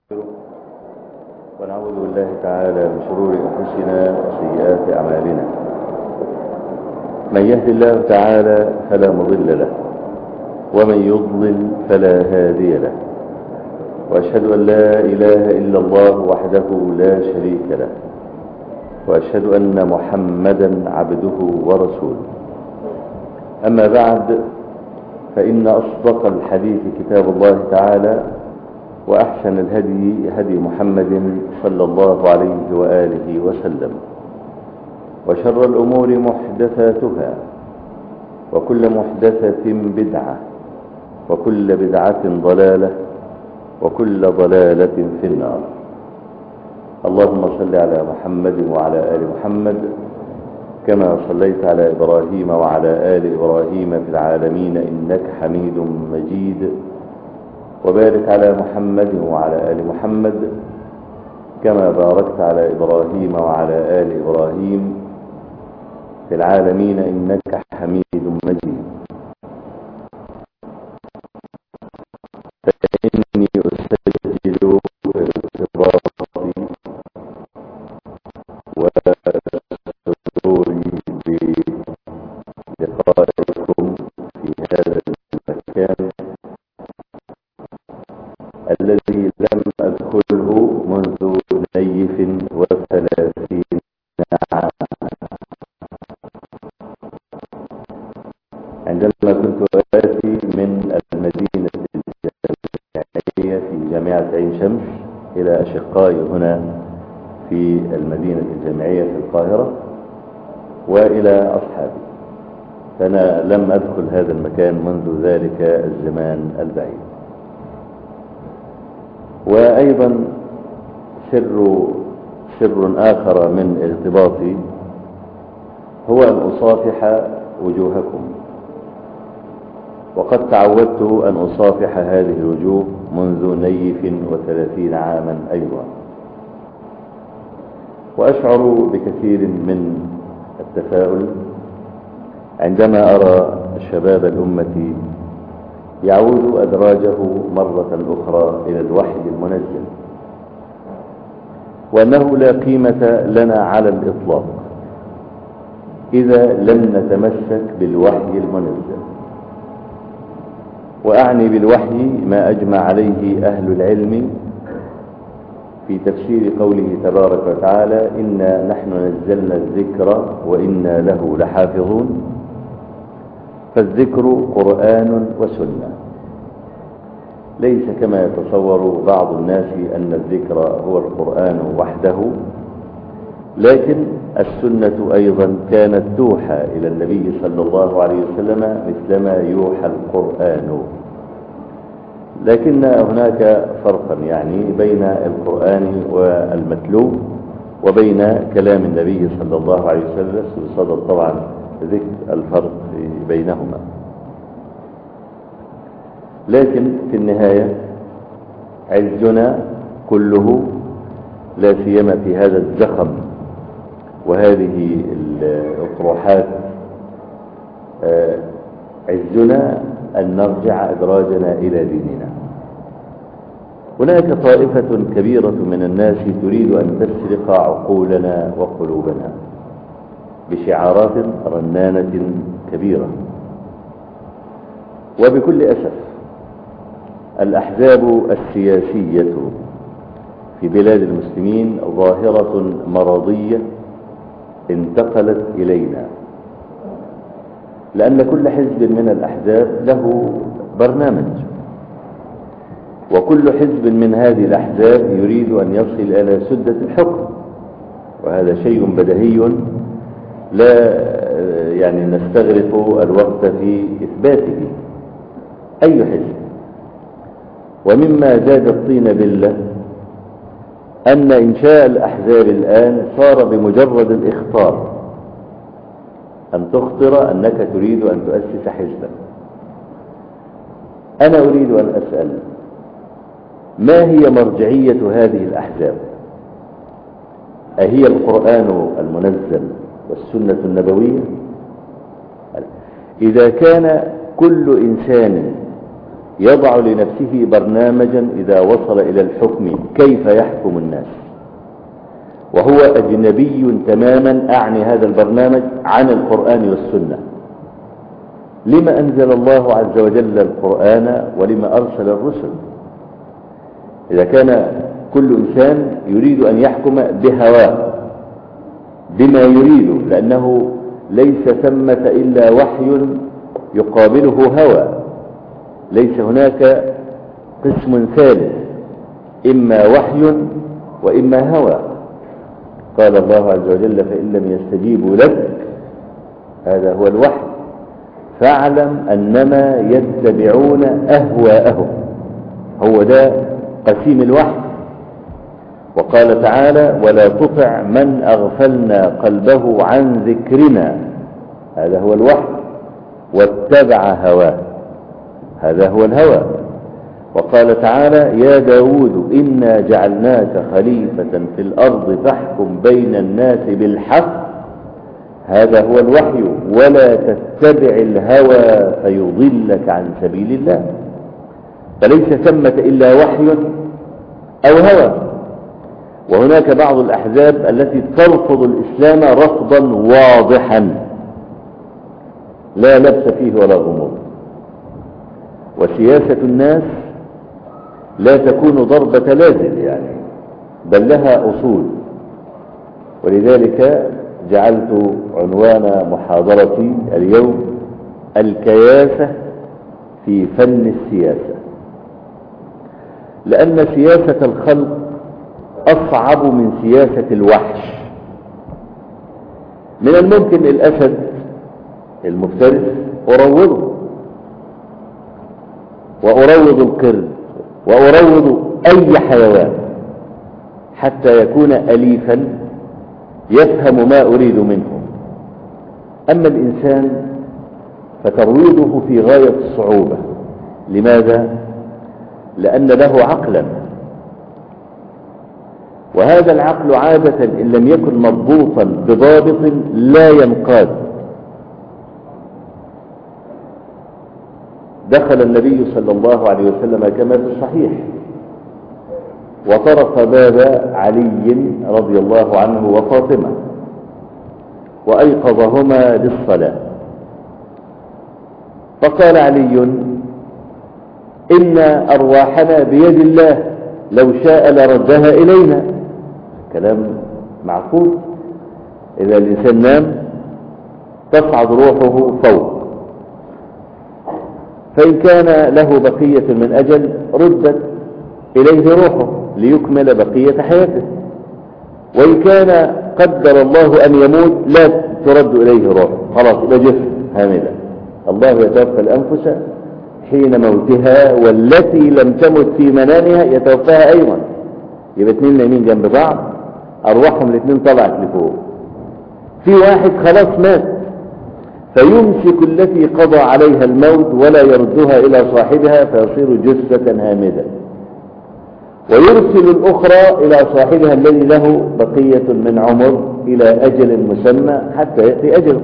ونعوذ بالله تعالى من شرور أنفسنا وسيئات أعمالنا من يهد الله تعالى فلا مضل له ومن يضلل فلا هادي له وأشهد أن لا إله إلا الله وحده لا شريك له وأشهد أن محمدا عبده ورسوله أما بعد فإن أصدق الحديث كتاب الله تعالى وأحسن الهدي هدي محمد صلى الله عليه وآله وسلم وشر الأمور محدثاتها وكل محدثة بدعة وكل بدعة ضلالة وكل ضلالة في النار اللهم صل على محمد وعلى آل محمد كما صليت على إبراهيم وعلى آل إبراهيم في العالمين إنك حميد مجيد وبارك على محمد وعلى آل محمد كما باركت على إبراهيم وعلى آل إبراهيم في العالمين إنك حميد مجيد فإني أسجل ارتباطي وسروري بلقائكم في هذا المكان الذي لم أدخله منذ نيف وثلاثين عاما عندما كنت آتي من المدينة الجامعية في جامعة عين شمس إلى أشقائي هنا في المدينة الجامعية في القاهرة وإلى أصحابي فأنا لم أدخل هذا المكان منذ ذلك الزمان البعيد وأيضا سر سر آخر من ارتباطي هو أن أصافح وجوهكم وقد تعودت أن أصافح هذه الوجوه منذ نيف وثلاثين عاما أيضا وأشعر بكثير من التفاؤل عندما أرى شباب الأمة يعود أدراجه مرة أخرى إلى الوحي المنزل وأنه لا قيمة لنا على الإطلاق إذا لم نتمسك بالوحي المنزل وأعني بالوحي ما أجمع عليه أهل العلم في تفسير قوله تبارك وتعالى إنا نحن نزلنا الذكر وإنا له لحافظون فالذكر قرآن وسنة ليس كما يتصور بعض الناس أن الذكر هو القرآن وحده لكن السنة أيضا كانت توحى إلى النبي صلى الله عليه وسلم مثلما يوحى القرآن لكن هناك فرقا يعني بين القرآن والمتلو وبين كلام النبي صلى الله عليه وسلم بصدد طبعا ذكر الفرق بينهما لكن في النهاية عزنا كله لا سيما في هذا الزخم وهذه الأطروحات عزنا أن نرجع أدراجنا إلى ديننا هناك طائفة كبيرة من الناس تريد أن تسرق عقولنا وقلوبنا بشعارات رنانة كبيرة وبكل أسف الأحزاب السياسية في بلاد المسلمين ظاهرة مرضية انتقلت إلينا لأن كل حزب من الأحزاب له برنامج وكل حزب من هذه الأحزاب يريد أن يصل إلى سدة الحكم وهذا شيء بدهي لا يعني نستغرق الوقت في إثباته أي حزب ومما زاد الطين بالله أن إنشاء الأحزاب الآن صار بمجرد الإخطار أن تخطر أنك تريد أن تؤسس حزبا أنا أريد أن أسأل ما هي مرجعية هذه الأحزاب أهي القرآن المنزل والسنة النبوية إذا كان كل إنسان يضع لنفسه برنامجا إذا وصل إلى الحكم كيف يحكم الناس وهو أجنبي تماما أعني هذا البرنامج عن القرآن والسنة لما أنزل الله عز وجل القرآن ولما أرسل الرسل إذا كان كل إنسان يريد أن يحكم بهواه بما يريد لأنه ليس ثمة إلا وحي يقابله هوى ليس هناك قسم ثالث إما وحي وإما هوى قال الله عز وجل فإن لم يستجيبوا لك هذا هو الوحي فاعلم أنما يتبعون أهواءهم هو ده قسيم الوحي وقال تعالى ولا تطع من أغفلنا قلبه عن ذكرنا هذا هو الوحي واتبع هواه هذا هو الهوى وقال تعالى يا داود إنا جعلناك خليفة في الأرض فاحكم بين الناس بالحق هذا هو الوحي ولا تتبع الهوى فيضلك عن سبيل الله فليس ثمة إلا وحي أو هوى وهناك بعض الأحزاب التي ترفض الإسلام رفضا واضحا لا لبس فيه ولا غموض وسياسة الناس لا تكون ضربة لازل يعني بل لها أصول ولذلك جعلت عنوان محاضرتي اليوم الكياسة في فن السياسة لأن سياسة الخلق أصعب من سياسة الوحش من الممكن الأسد المفترس أروضه وأروض القرد وأروض أي حيوان حتى يكون أليفا يفهم ما أريد منه أما الإنسان فترويضه في غاية الصعوبة لماذا؟ لأن له عقلا وهذا العقل عادة إن لم يكن مضبوطا بضابط لا ينقاد دخل النبي صلى الله عليه وسلم كما في الصحيح وطرق باب علي رضي الله عنه وفاطمة وأيقظهما للصلاة فقال علي إن أرواحنا بيد الله لو شاء لردها إلينا كلام معقول إذا الإنسان نام تصعد روحه فوق فإن كان له بقية من أجل ردت إليه روحه ليكمل بقية حياته وإن كان قدر الله أن يموت لا ترد إليه روحه خلاص إلى جسم هامدا الله يتوفى الأنفس حين موتها والتي لم تمت في منامها يتوفاها أيضا يبقى اتنين نايمين جنب بعض أرواحهم الاثنين طلعت لفوق في واحد خلاص مات فيمسك التي قضى عليها الموت ولا يردها إلى صاحبها فيصير جثة هامدة ويرسل الأخرى إلى صاحبها الذي له بقية من عمر إلى أجل مسمى حتى يأتي أجله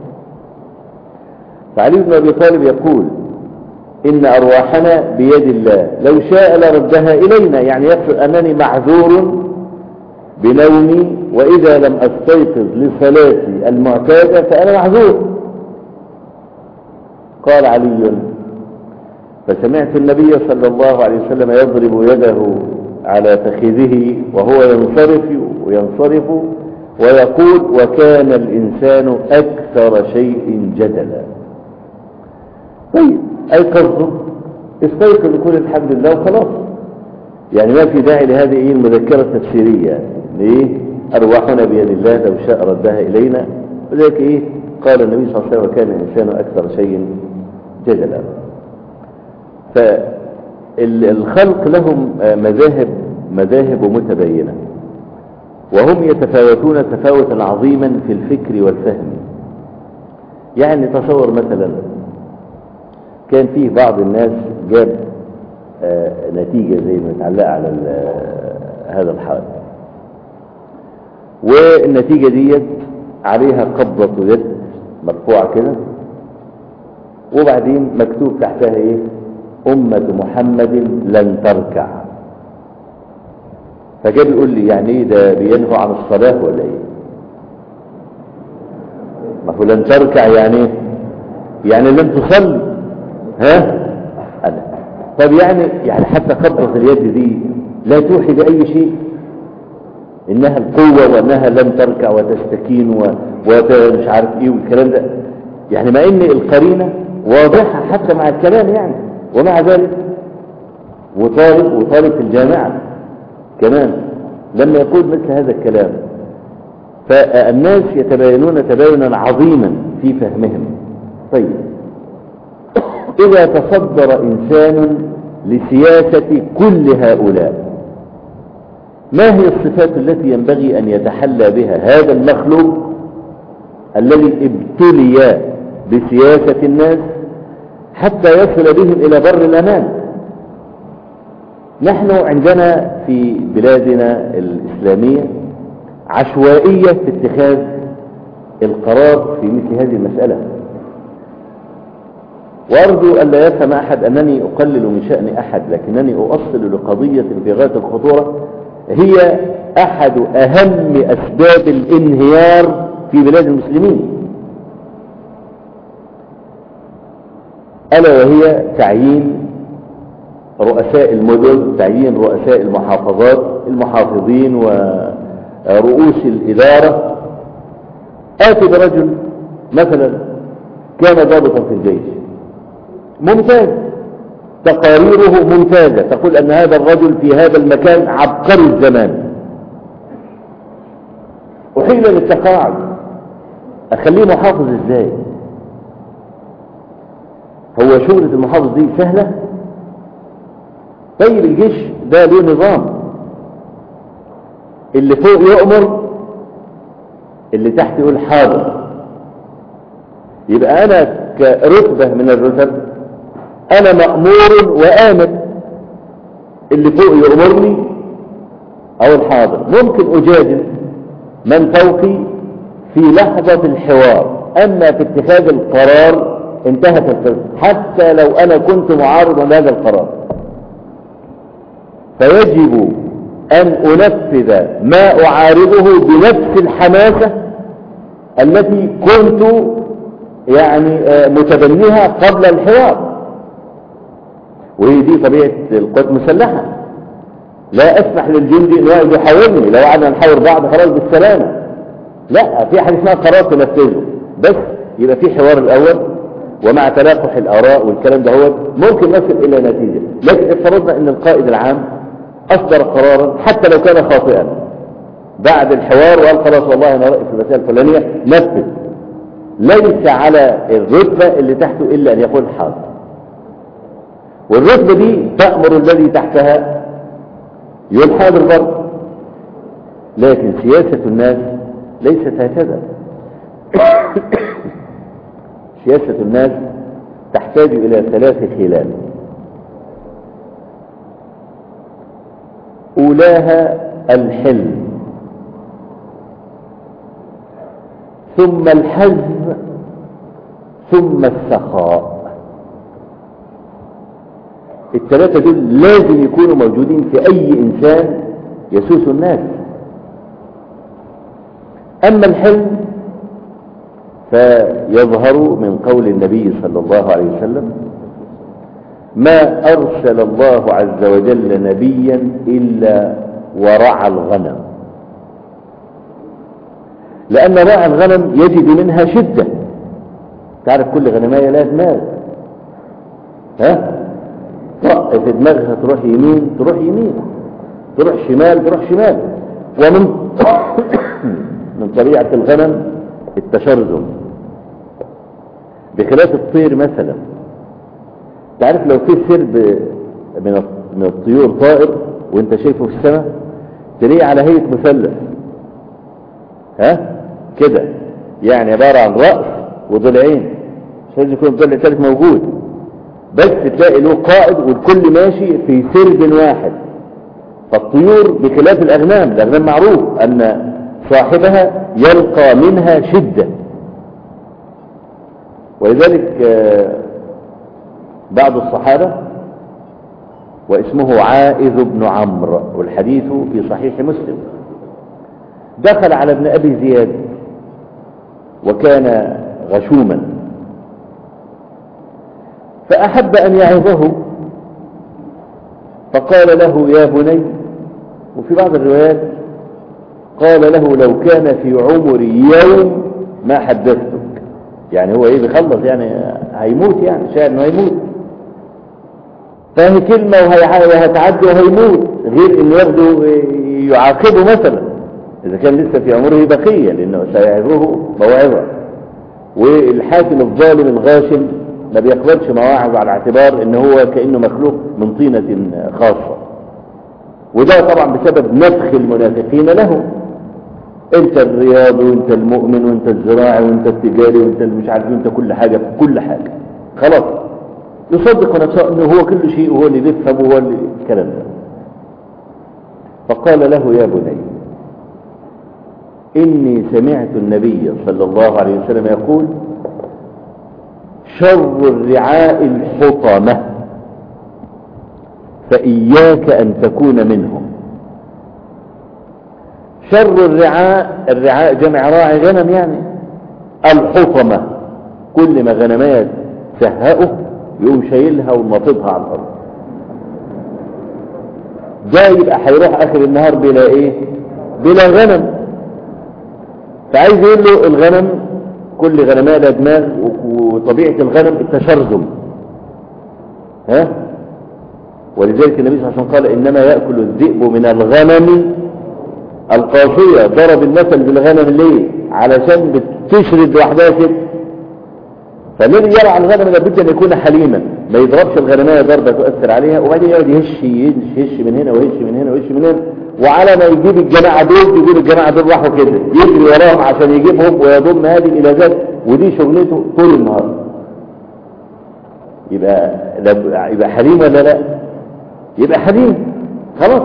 فعلي بن أبي طالب يقول إن أرواحنا بيد الله لو شاء لردها إلينا يعني يقصد أنني معذور بنومي وإذا لم أستيقظ لصلاتي المعتادة فأنا معذور قال علي فسمعت النبي صلى الله عليه وسلم يضرب يده على فخذه وهو ينصرف وينصرف ويقول وكان الإنسان أكثر شيء جدلا طيب أيقظه استيقظ يقول الحمد لله وخلاص يعني ما في داعي لهذه ايه المذكرة التفسيرية ليه أرواحنا بيد الله لو شاء ردها إلينا وذلك إيه قال النبي صلى الله عليه وسلم وكان الإنسان أكثر شيء جدلا فالخلق لهم مذاهب مذاهب متباينة وهم يتفاوتون تفاوتا عظيما في الفكر والفهم يعني تصور مثلا كان فيه بعض الناس جاب نتيجة زي ما متعلقة على هذا الحائط والنتيجة ديت عليها قبضة يد مرفوعة كده وبعدين مكتوب تحتها ايه أمة محمد لن تركع فجاء بيقول لي يعني ايه ده بينهوا عن الصلاة ولا ايه ما هو لن تركع يعني ايه يعني لن تصلي ها أنا. طب يعني يعني حتى قبضة اليد دي لا توحي بأي شيء إنها القوة وأنها لن تركع وتستكين ومش عارف إيه والكلام ده يعني مع إن القرينة واضحة حتى مع الكلام يعني ومع ذلك وطالب وطالب في الجامعة كمان لما يقول مثل هذا الكلام فالناس يتباينون تباينا عظيما في فهمهم طيب إذا تصدر إنسان لسياسة كل هؤلاء ما هي الصفات التي ينبغي أن يتحلى بها هذا المخلوق الذي ابتلي بسياسة الناس حتى يصل بهم إلى بر الأمان نحن عندنا في بلادنا الإسلامية عشوائية في اتخاذ القرار في مثل هذه المسألة وأرجو أن لا يفهم أحد أنني أقلل من شأن أحد لكنني أؤصل لقضية في غاية الخطورة هي أحد أهم أسباب الانهيار في بلاد المسلمين ألا وهي تعيين رؤساء المدن تعيين رؤساء المحافظات المحافظين ورؤوس الإدارة آتي برجل مثلا كان ضابطا في الجيش ممتاز تقاريره ممتازة تقول أن هذا الرجل في هذا المكان عبقري الزمان أحيل للتقاعد أخليه محافظ إزاي هو شغلة المحافظ دي سهلة طيب الجيش ده له نظام اللي فوق يؤمر اللي تحت يقول حاضر يبقى أنا كرتبة من الرتب أنا مأمور وآمر اللي فوق يأمرني أو الحاضر ممكن أجادل من فوقي في لحظة الحوار أما في اتخاذ القرار انتهت الفرق حتى لو أنا كنت معارضا لهذا القرار فيجب أن أنفذ ما أعارضه بنفس الحماسة التي كنت يعني متبنيها قبل الحوار وهي دي طبيعة القوات المسلحة لا أسمح للجندي أنه يقعد يحاورني لو قعدنا نحاور بعض خلاص بالسلامة لا في حاجة اسمها قرار تنفذه بس يبقى في حوار الأول ومع تلاقح الآراء والكلام ده هو ممكن نصل إلى نتيجة لكن افترضنا أن القائد العام أصدر قرارا حتى لو كان خاطئا بعد الحوار وقال خلاص والله أنا رأيي في المسألة الفلانية نفذ ليس على الرتبة اللي تحته إلا أن يقول حاضر والرتبة دي تأمر الذي تحتها يقول حاضر برضه لكن سياسة الناس ليست هكذا سياسة الناس تحتاج إلى ثلاث خلال أولاها الحلم ثم الحزم ثم السخاء الثلاثة دول لازم يكونوا موجودين في أي إنسان يسوس الناس أما الحلم فيظهر من قول النبي صلى الله عليه وسلم ما أرسل الله عز وجل نبيا إلا ورعى الغنم لأن رعى الغنم يجد منها شدة تعرف كل غنماية لها دماغ ها طق في دماغها تروح يمين تروح يمين تروح شمال تروح شمال ومن من طبيعة الغنم التشرذم بخلاف الطير مثلا تعرف لو في سرب من من الطيور طائر وانت شايفه في السماء تلاقيه على هيئة مثلث ها كده يعني عبارة عن رأس وضلعين مش لازم يكون الضلع الثالث موجود بس تلاقي له قائد والكل ماشي في سرب واحد فالطيور بخلاف الأغنام الأغنام معروف أن صاحبها يلقى منها شدة ولذلك بعض الصحابة واسمه عائذ بن عمرو والحديث في صحيح مسلم دخل على ابن أبي زياد وكان غشوما فأحب أن يعظه فقال له يا بني وفي بعض الروايات قال له لو كان في عمري يوم ما حدثتك يعني هو ايه بيخلص يعني هيموت يعني شاعر انه هيموت فهي كلمة وهتعدي وهيموت غير انه ياخده يعاقبه مثلا اذا كان لسه في عمره بقية لانه سيعظه موعظة والحاكم الظالم الغاشم ما بيقبلش مواعظ على اعتبار ان هو كأنه مخلوق من طينة خاصة وده طبعا بسبب نفخ المنافقين له انت الرياض وانت المؤمن وانت الزراعي وانت التجاري وانت مش عارف انت كل حاجة في كل حاجة خلاص يصدق نفسه انه هو كل شيء وهو اللي بيفهم وهو اللي الكلام ده فقال له يا بني إني سمعت النبي صلى الله عليه وسلم يقول شر الرعاء الحطمة فإياك أن تكون منهم شر الرعاء الرعاء جمع راعي غنم يعني الحطمة كل ما غنمات سهقه يقوم شايلها ومطبها على الأرض ده يبقى هيروح آخر النهار بلا إيه بلا غنم فعايز يقول له الغنم كل غنماء لها دماغ وطبيعة الغنم التشرذم ها ولذلك النبي صلى الله عليه وسلم قال إنما يأكل الذئب من الغنم القاسية ضرب المثل بالغنم ليه علشان بتشرد لوحدها كده فالذي يرعى الغنم لابد ان يكون حليما ما يضربش الغنمية ضربة تؤثر عليها وبعدين يقعد يهش يهش يهش من هنا ويهش من هنا ويهش من هنا وعلى ما يجيب الجماعة دول يقول الجماعة دول راحوا كده يجري وراهم عشان يجيبهم ويضم هذه الى ذات ودي شغلته طول النهار يبقى يبقى حليم ولا لا يبقى حليم خلاص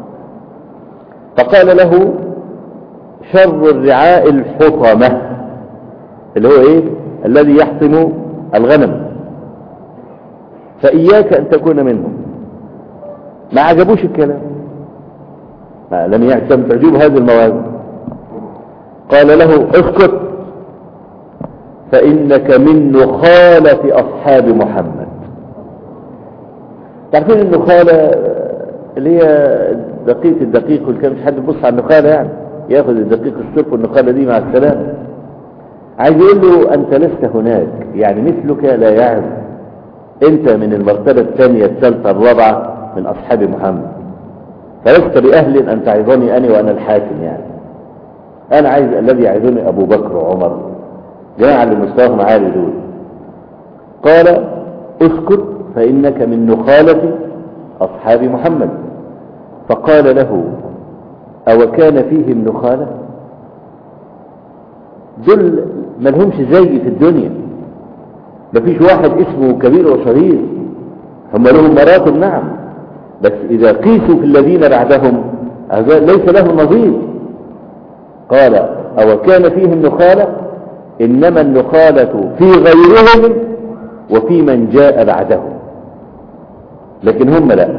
فقال له شر الرعاء الحطمة اللي هو ايه الذي يحطم الغنم فإياك أن تكون منهم ما عجبوش الكلام ما لم يعتم تعجب هذه المواد قال له اسكت فإنك من نخالة أصحاب محمد تعرفين النخالة اللي هي دقيق الدقيق والكلام مش حد يبص على النخالة يعني ياخذ الدقيق الصرف والنخالة دي مع السلامة عايز يقول له أنت لست هناك يعني مثلك لا يعرف أنت من المرتبة الثانية الثالثة الرابعة من أصحاب محمد فلست بأهل أن تعظني أنا وأنا الحاكم يعني أنا عايز الذي يعظني أبو بكر وعمر جماعة اللي مستواهم عالي دول قال اسكت فإنك من نخالة أصحاب محمد فقال له أو كان فيهم نخالة دول ملهمش زي في الدنيا مفيش واحد اسمه كبير وصغير هم لهم مراتب نعم بس إذا قيسوا في الذين بعدهم هذا ليس له نظير قال أو كان فيهم نخالة إنما النخالة في غيرهم وفي من جاء بعدهم لكن هم لا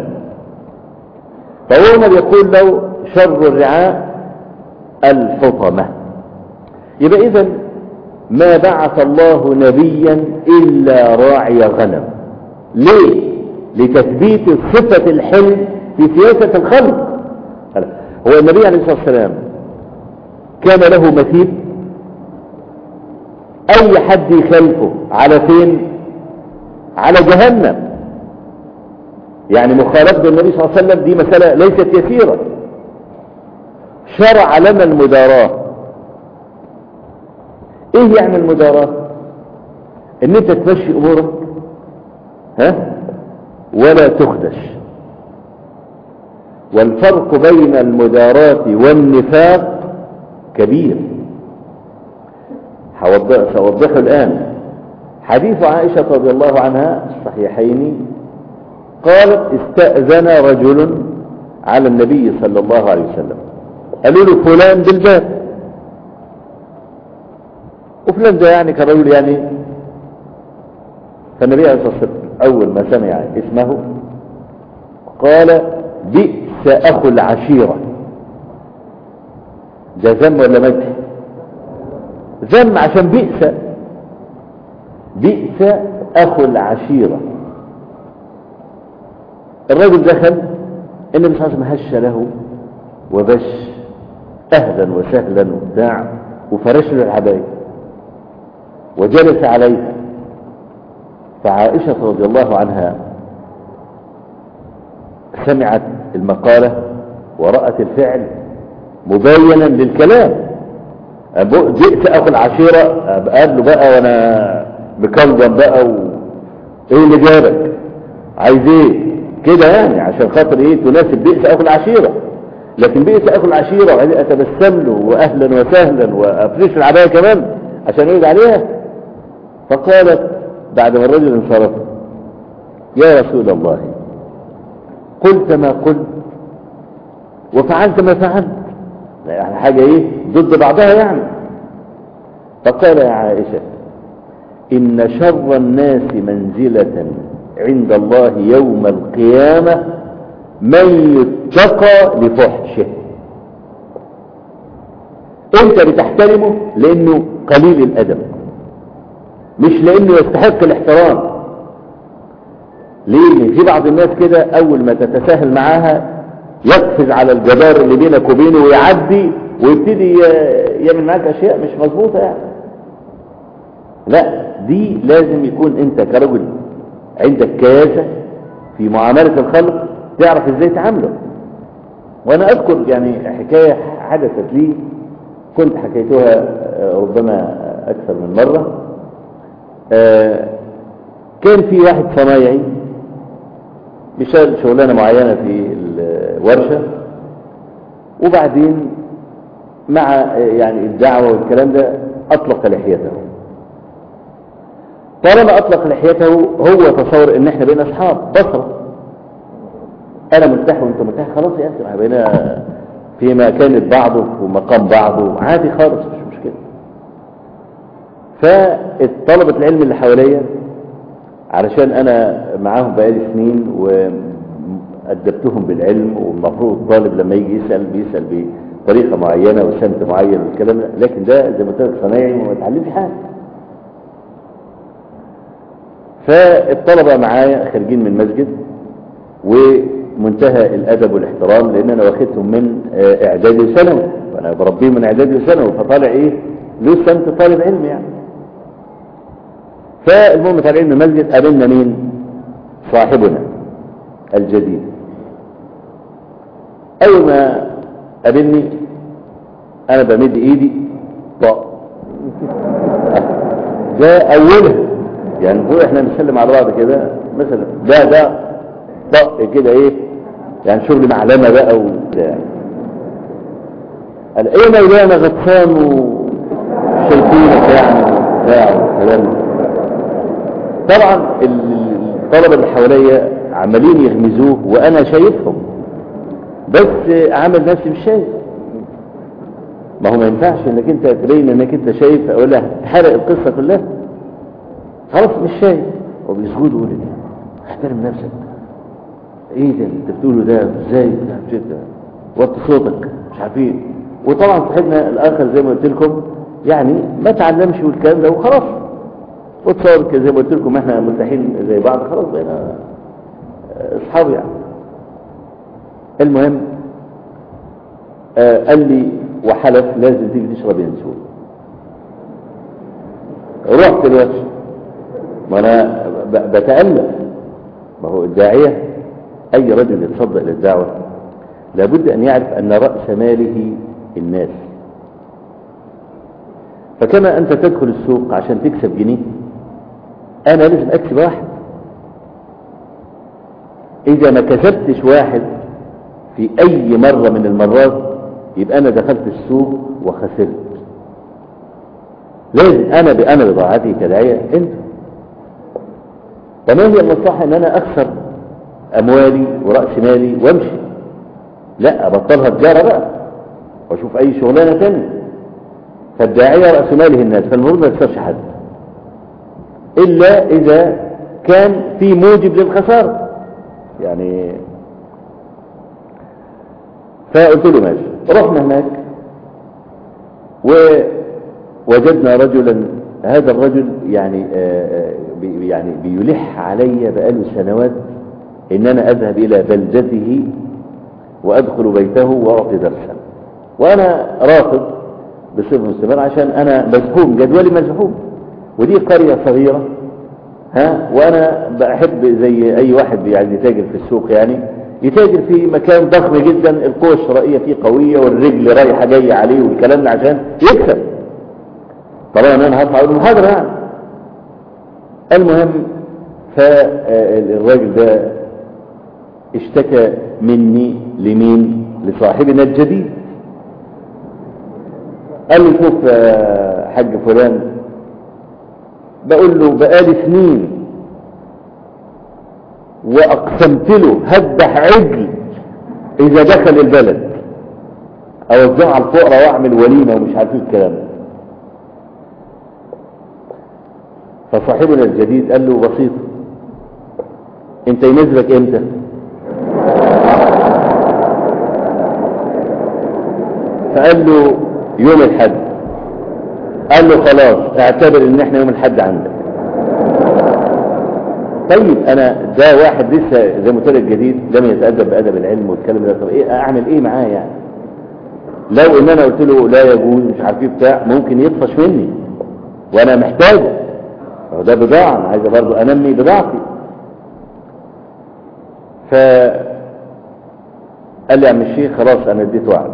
فهو يقول له شر الرعاء الحطمة يبقى إذا ما بعث الله نبيا إلا راعي غنم ليه لتثبيت صفة الحلم في سياسة الخلق هو النبي عليه الصلاة والسلام كان له مثيل أي حد يخلفه على فين على جهنم يعني مخالفة النبي صلى الله عليه وسلم دي مسألة ليست يسيرة شرع لنا المداراة ايه يعني المداراة ان انت تمشي امورك ها ولا تخدش والفرق بين المداراة والنفاق كبير سأوضحه الآن حديث عائشة رضي الله عنها الصحيحين قالت استأذن رجل على النبي صلى الله عليه وسلم قالوا له فلان بالباب وفلان ده يعني كان رجل يعني فالنبي عليه الصلاة والسلام أول ما سمع اسمه قال بئس أخو العشيرة ده ذم ولا مدح ذم عشان بئس بئس أخو العشيرة الرجل دخل النبي صلى الله عليه وسلم هش له وبش أهلا وسهلا وبتاع وفرش له العباية وجلس عليها فعائشة رضي الله عنها سمعت المقالة ورأت الفعل مبينا للكلام جئت أخو العشيرة أقابله بقى وأنا مكلم بقى و... إيه اللي جابك عايز إيه كده يعني عشان خاطر إيه تناسب بئس أخو العشيرة لكن بئس أخو العشيرة وبعدين أتبسم له وأهلا وسهلا وأفرش العباية كمان عشان يرد عليها فقالت بعد ما الرجل انصرف يا رسول الله قلت ما قلت وفعلت ما فعلت يعني حاجة ايه ضد بعضها يعني فقال يا عائشة إن شر الناس منزلة عند الله يوم القيامة من يتقى لفحشه انت بتحترمه لانه قليل الادب مش لانه يستحق الاحترام ليه في بعض الناس كده اول ما تتساهل معاها يقفز على الجدار اللي بينك وبينه ويعدي ويبتدي يعمل معاك اشياء مش مظبوطه يعني لا دي لازم يكون انت كرجل عندك كياسه في معامله الخلق تعرف ازاي تعامله وانا اذكر يعني حكايه حدثت لي كنت حكيتها ربما اكثر من مره كان في واحد صنايعي بيشتغل شغلانه معينه في الورشه وبعدين مع يعني الدعوه والكلام ده اطلق لحيته طالما اطلق لحيته هو تصور ان احنا بين اصحاب بصره انا مرتاح وانت مرتاح خلاص يا اخي بقينا في مكانة بعضه ومقام بعضه عادي خالص مش مشكله فالطلبة العلم اللي حواليا علشان انا معاهم بقالي سنين وأدبتهم بالعلم والمفروض الطالب لما يجي يسأل بيسأل بطريقة معينة وسمت معين والكلام ده لكن ده زي ما قلت لك صنايعي وما اتعلمش حاجة فالطلبة معايا خارجين من المسجد ومنتهى الأدب والاحترام لأن أنا واخدهم من إعدادي وثانوي وأنا بربيهم من إعدادي وثانوي فطالع إيه له سمت طالب علم يعني فالمهم طالعين من المسجد قابلنا مين صاحبنا الجديد أول ما قابلني أنا بمد إيدي طق ده أولها يعني هو احنا نسلم على بعض كده مثلا ده ده طق كده ايه يعني شغل معلمة بقى وبتاع قال ايه مولانا غطسان وشايفينك يعني وبتاع والكلام طبعا الطلبة اللي حواليا عمالين يغمزوه وانا شايفهم بس عامل نفسي مش شايف ما هو ما ينفعش انك انت تبين انك انت شايف ولا تحرق القصة كلها خلاص مش شايف وبيسجد ويقول ايه احترم نفسك ايه ده انت بتقوله ده ازاي ده كده وطي صوتك مش عارفين وطبعا صاحبنا الاخر زي ما قلت لكم يعني ما تعلمش والكلام ده وخلاص وتصور كده زي ما قلت لكم احنا مرتاحين زي بعض خلاص بقينا اصحاب يعني المهم آه قال لي وحلف لازم تيجي تشرب ينسون رحت الوجه ما انا بتألف ما هو الداعية اي رجل يتصدق للدعوة لابد ان يعرف ان رأس ماله الناس فكما انت تدخل السوق عشان تكسب جنيه انا لازم اكسب واحد اذا ما كسبتش واحد في اي مرة من المرات يبقى انا دخلت السوق وخسرت لازم انا بانا بضاعتي كداعية انت فما هي المصلحة ان انا اخسر اموالي ورأس مالي وامشي لا ابطلها تجارة بقى واشوف اي شغلانة تانية فالداعية رأس ماله الناس فالمفروض ما يخسرش حد الا اذا كان في موجب للخسارة يعني فقلت له ماشي رحنا هناك ووجدنا رجلا هذا الرجل يعني آه، بي- يعني بيلح علي بقاله سنوات ان انا اذهب الى بلدته وادخل بيته واعطي درسا وانا رافض بصفه مستمر عشان انا مزحوم جدولي مزحوم ودي قريه صغيره ها وانا بحب زي اي واحد يعني يتاجر في السوق يعني يتاجر في مكان ضخم جدا القوه الشرائيه فيه قويه والرجل رايحه جايه عليه والكلام ده عشان يكسب طبعا انا هطلع اقول المحاضره يعني المهم فالراجل ده اشتكى مني لمين لصاحبنا الجديد قال لي شوف يا حاج فلان بقول له بقالي سنين واقسمت له هذبح عجل اذا دخل البلد اوزعه على الفقراء واعمل وليمه ومش عارف ايه الكلام ده فصاحبنا الجديد قال له بسيط انت ينزلك امتى فقال له يوم الحد قال له خلاص اعتبر ان احنا يوم الحد عندك طيب انا ده واحد لسه زي ما قلت لك جديد لم يتادب بادب العلم والكلام ده طب ايه اعمل ايه معاه يعني لو ان انا قلت له لا يجوز مش عارف ايه بتاع ممكن يطفش مني وانا محتاجه هو ده بضاعه انا عايز برضه انمي بضاعتي ف قال لي يا عم الشيخ خلاص انا اديت وعد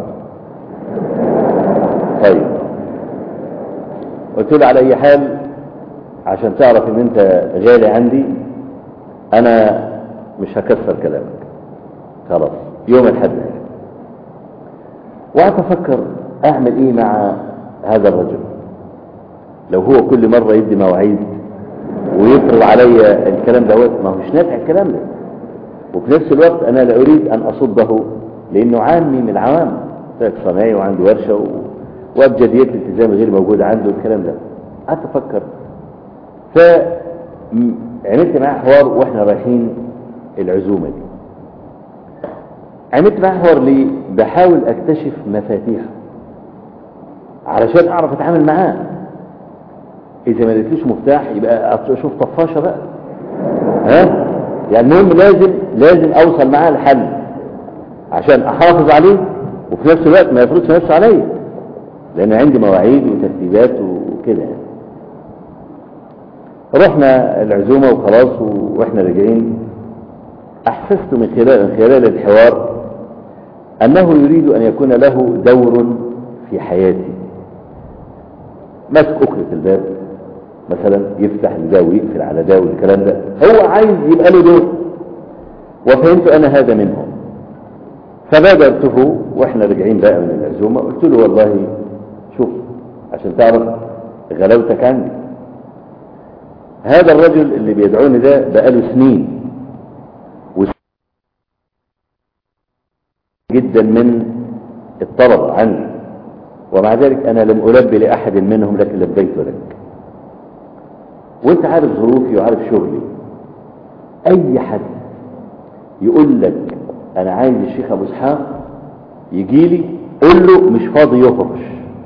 طيب قلت له على اي حال عشان تعرف ان انت غالي عندي انا مش هكسر كلامك خلاص يوم الحد وقعدت افكر اعمل ايه مع هذا الرجل لو هو كل مرة يدي مواعيد ويفرض علي الكلام دوت ما هو مش نافع الكلام ده وفي نفس الوقت انا لا اريد ان اصده لانه عامي من العوام طيب صناعي وعنده ورشه و... وابجديه الالتزام غير موجوده عنده الكلام ده قعدت افكر فعملت معاه حوار واحنا رايحين العزومه دي عملت معاه حوار ليه بحاول اكتشف مفاتيحه علشان اعرف اتعامل معاه اذا ما لقيتلوش مفتاح يبقى اشوف طفاشه بقى ها يعني المهم لازم لازم اوصل معاه لحل عشان احافظ عليه وفي نفس الوقت ما يفرضش نفسه عليا لان عندي مواعيد وترتيبات وكده يعني رحنا العزومة وخلاص واحنا راجعين احسست من خلال من خلال الحوار انه يريد ان يكون له دور في حياتي ماسك اكرة الباب مثلا يفتح لده ويقفل على ده والكلام ده هو عايز يبقى له دور وفهمت انا هذا منهم فبادرته واحنا راجعين بقى من العزومه قلت له والله شوف عشان تعرف غلاوتك عندي هذا الرجل اللي بيدعوني ده بقاله سنين جدا من الطلبة عني ومع ذلك أنا لم ألبي لأحد منهم لكن لبيت لك وانت عارف ظروفي وعارف شغلي اي حد يقول لك انا عايز الشيخ ابو اسحاق يجي لي قول له مش فاضي يهرش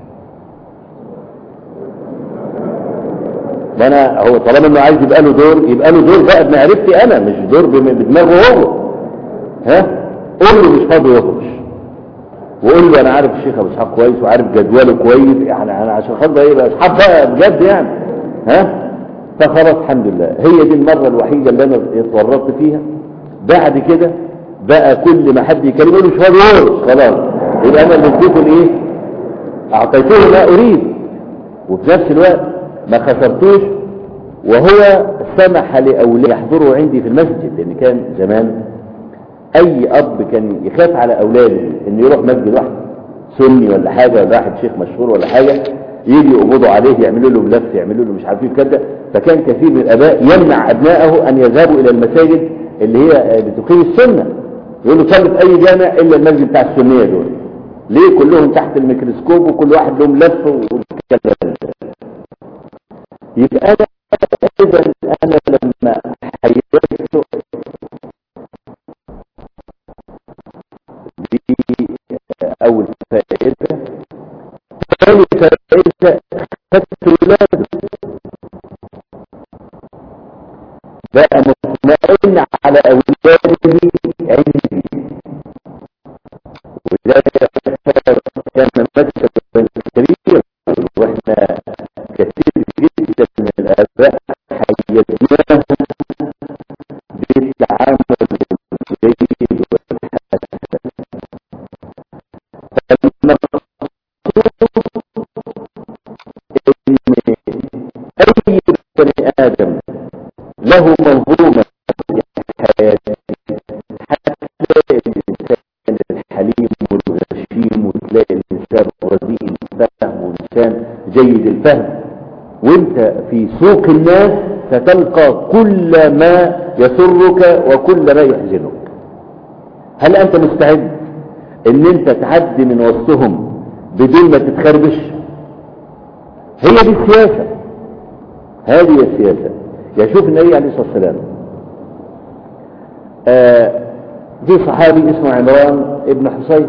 ده انا هو طالما انه عايز يبقى له دور يبقى له دور بقى بمعرفتي انا مش دور بدماغه هو ها قول له مش فاضي يهرش وقول له انا عارف الشيخ ابو اسحاق كويس وعارف جدوله كويس يعني انا عشان خاطر يبقى اصحاب بقى بجد يعني ها فخلاص الحمد لله هي دي المرة الوحيدة اللي انا اتورطت فيها بعد كده بقى كل ما حد يكلمه يقول له مش فاضي خلاص يبقى انا اللي اديته الايه اعطيته ما اريد وفي نفس الوقت ما خسرتوش وهو سمح لاولاد يحضروا عندي في المسجد لان كان زمان اي اب كان يخاف على اولاده انه يروح مسجد واحد سني ولا حاجه ولا واحد شيخ مشهور ولا حاجه يجي يقبضوا عليه يعملوا له ملف يعملوا له مش عارف ايه كده فكان كثير من الاباء يمنع ابنائه ان يذهبوا الى المساجد اللي هي بتقيم السنه يقول له صلي في اي جامع الا المسجد بتاع السنيه دول ليه كلهم تحت الميكروسكوب وكل واحد له ملف والكلام يبقى انا اذا انا لما حيرته اول فائدة ثاني فائدة خدت ولاده بقى مطمئن على اولاده عندي وذلك كان مكتبا كبيرا واحنا كثير جدا من الاباء حيدناهم بالتعامل الجيد والحسن أي بني آدم له منظومة حياته حتى الإنسان الحليم والغشيم وتلاقي الإنسان الرزين الفهم وإنسان جيد الفهم وانت في سوق الناس ستلقى كل ما يسرك وكل ما يحزنك هل أنت مستعد ان انت تعدي من وسطهم بدون ما تتخربش هي دي السياسة هذه السياسة يشوف النبي عليه الصلاة والسلام آه في صحابي اسمه عمران ابن حسين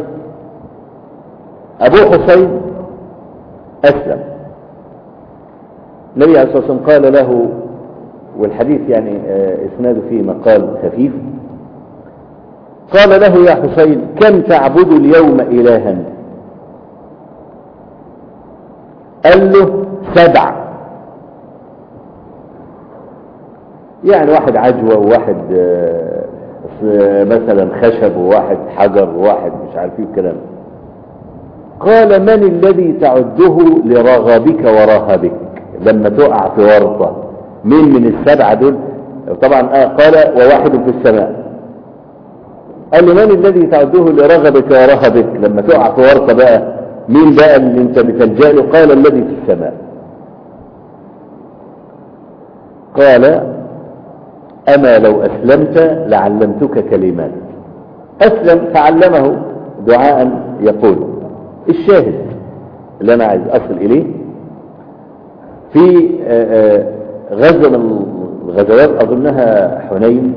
ابو حسين اسلم النبي عليه الصلاة والسلام قال له والحديث يعني آه اسناده فيه مقال خفيف قال له يا حسين كم تعبد اليوم إلها قال له سبع يعني واحد عجوة وواحد مثلا خشب وواحد حجر وواحد مش عارف ايه الكلام قال من الذي تعده لرغبك ورهبك لما تقع في ورطة مين من السبعة دول طبعا قال وواحد في السماء قال له من الذي تعده لرغبك ورهبك لما تقع في ورطة بقى مين بقى اللي انت بتلجأ له قال الذي في السماء قال أما لو أسلمت لعلمتك كلمات أسلم فعلمه دعاء يقول الشاهد اللي أنا عايز أصل إليه في غزة من الغزوات أظنها حنين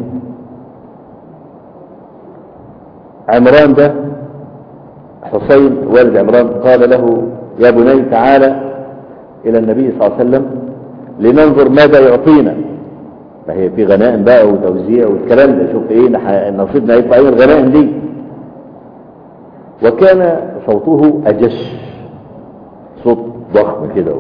عمران ده حسين والد عمران قال له يا بني تعالى إلى النبي صلى الله عليه وسلم لننظر ماذا يعطينا ما هي في غنائم بقى وتوزيع والكلام ده شوف ايه نصيبنا يطلع ايه الغنائم دي وكان صوته أجش صوت ضخم كده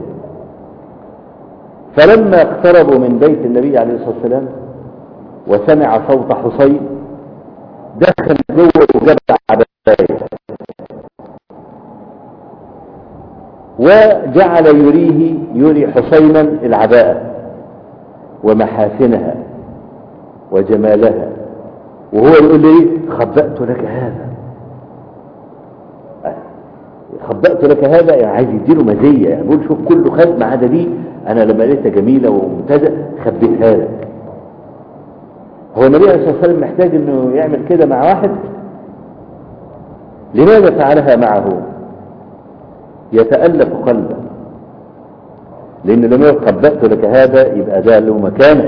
فلما اقتربوا من بيت النبي عليه الصلاة والسلام وسمع صوت حسين دخل جوه وجاب عباية وجعل يريه يري حسينا العباءة ومحاسنها وجمالها وهو يقول لي خبأت لك هذا خبأت لك هذا يعني عايز يديله مزية يعني بقول شوف كله خد ما عدا دي انا لما لقيتها جميلة وممتازة خبيتها لك هو النبي عليه الصلاة والسلام محتاج انه يعمل كده مع واحد لماذا فعلها معه يتألف قلبه لان لما يقول خبأت لك هذا يبقى ده له مكانه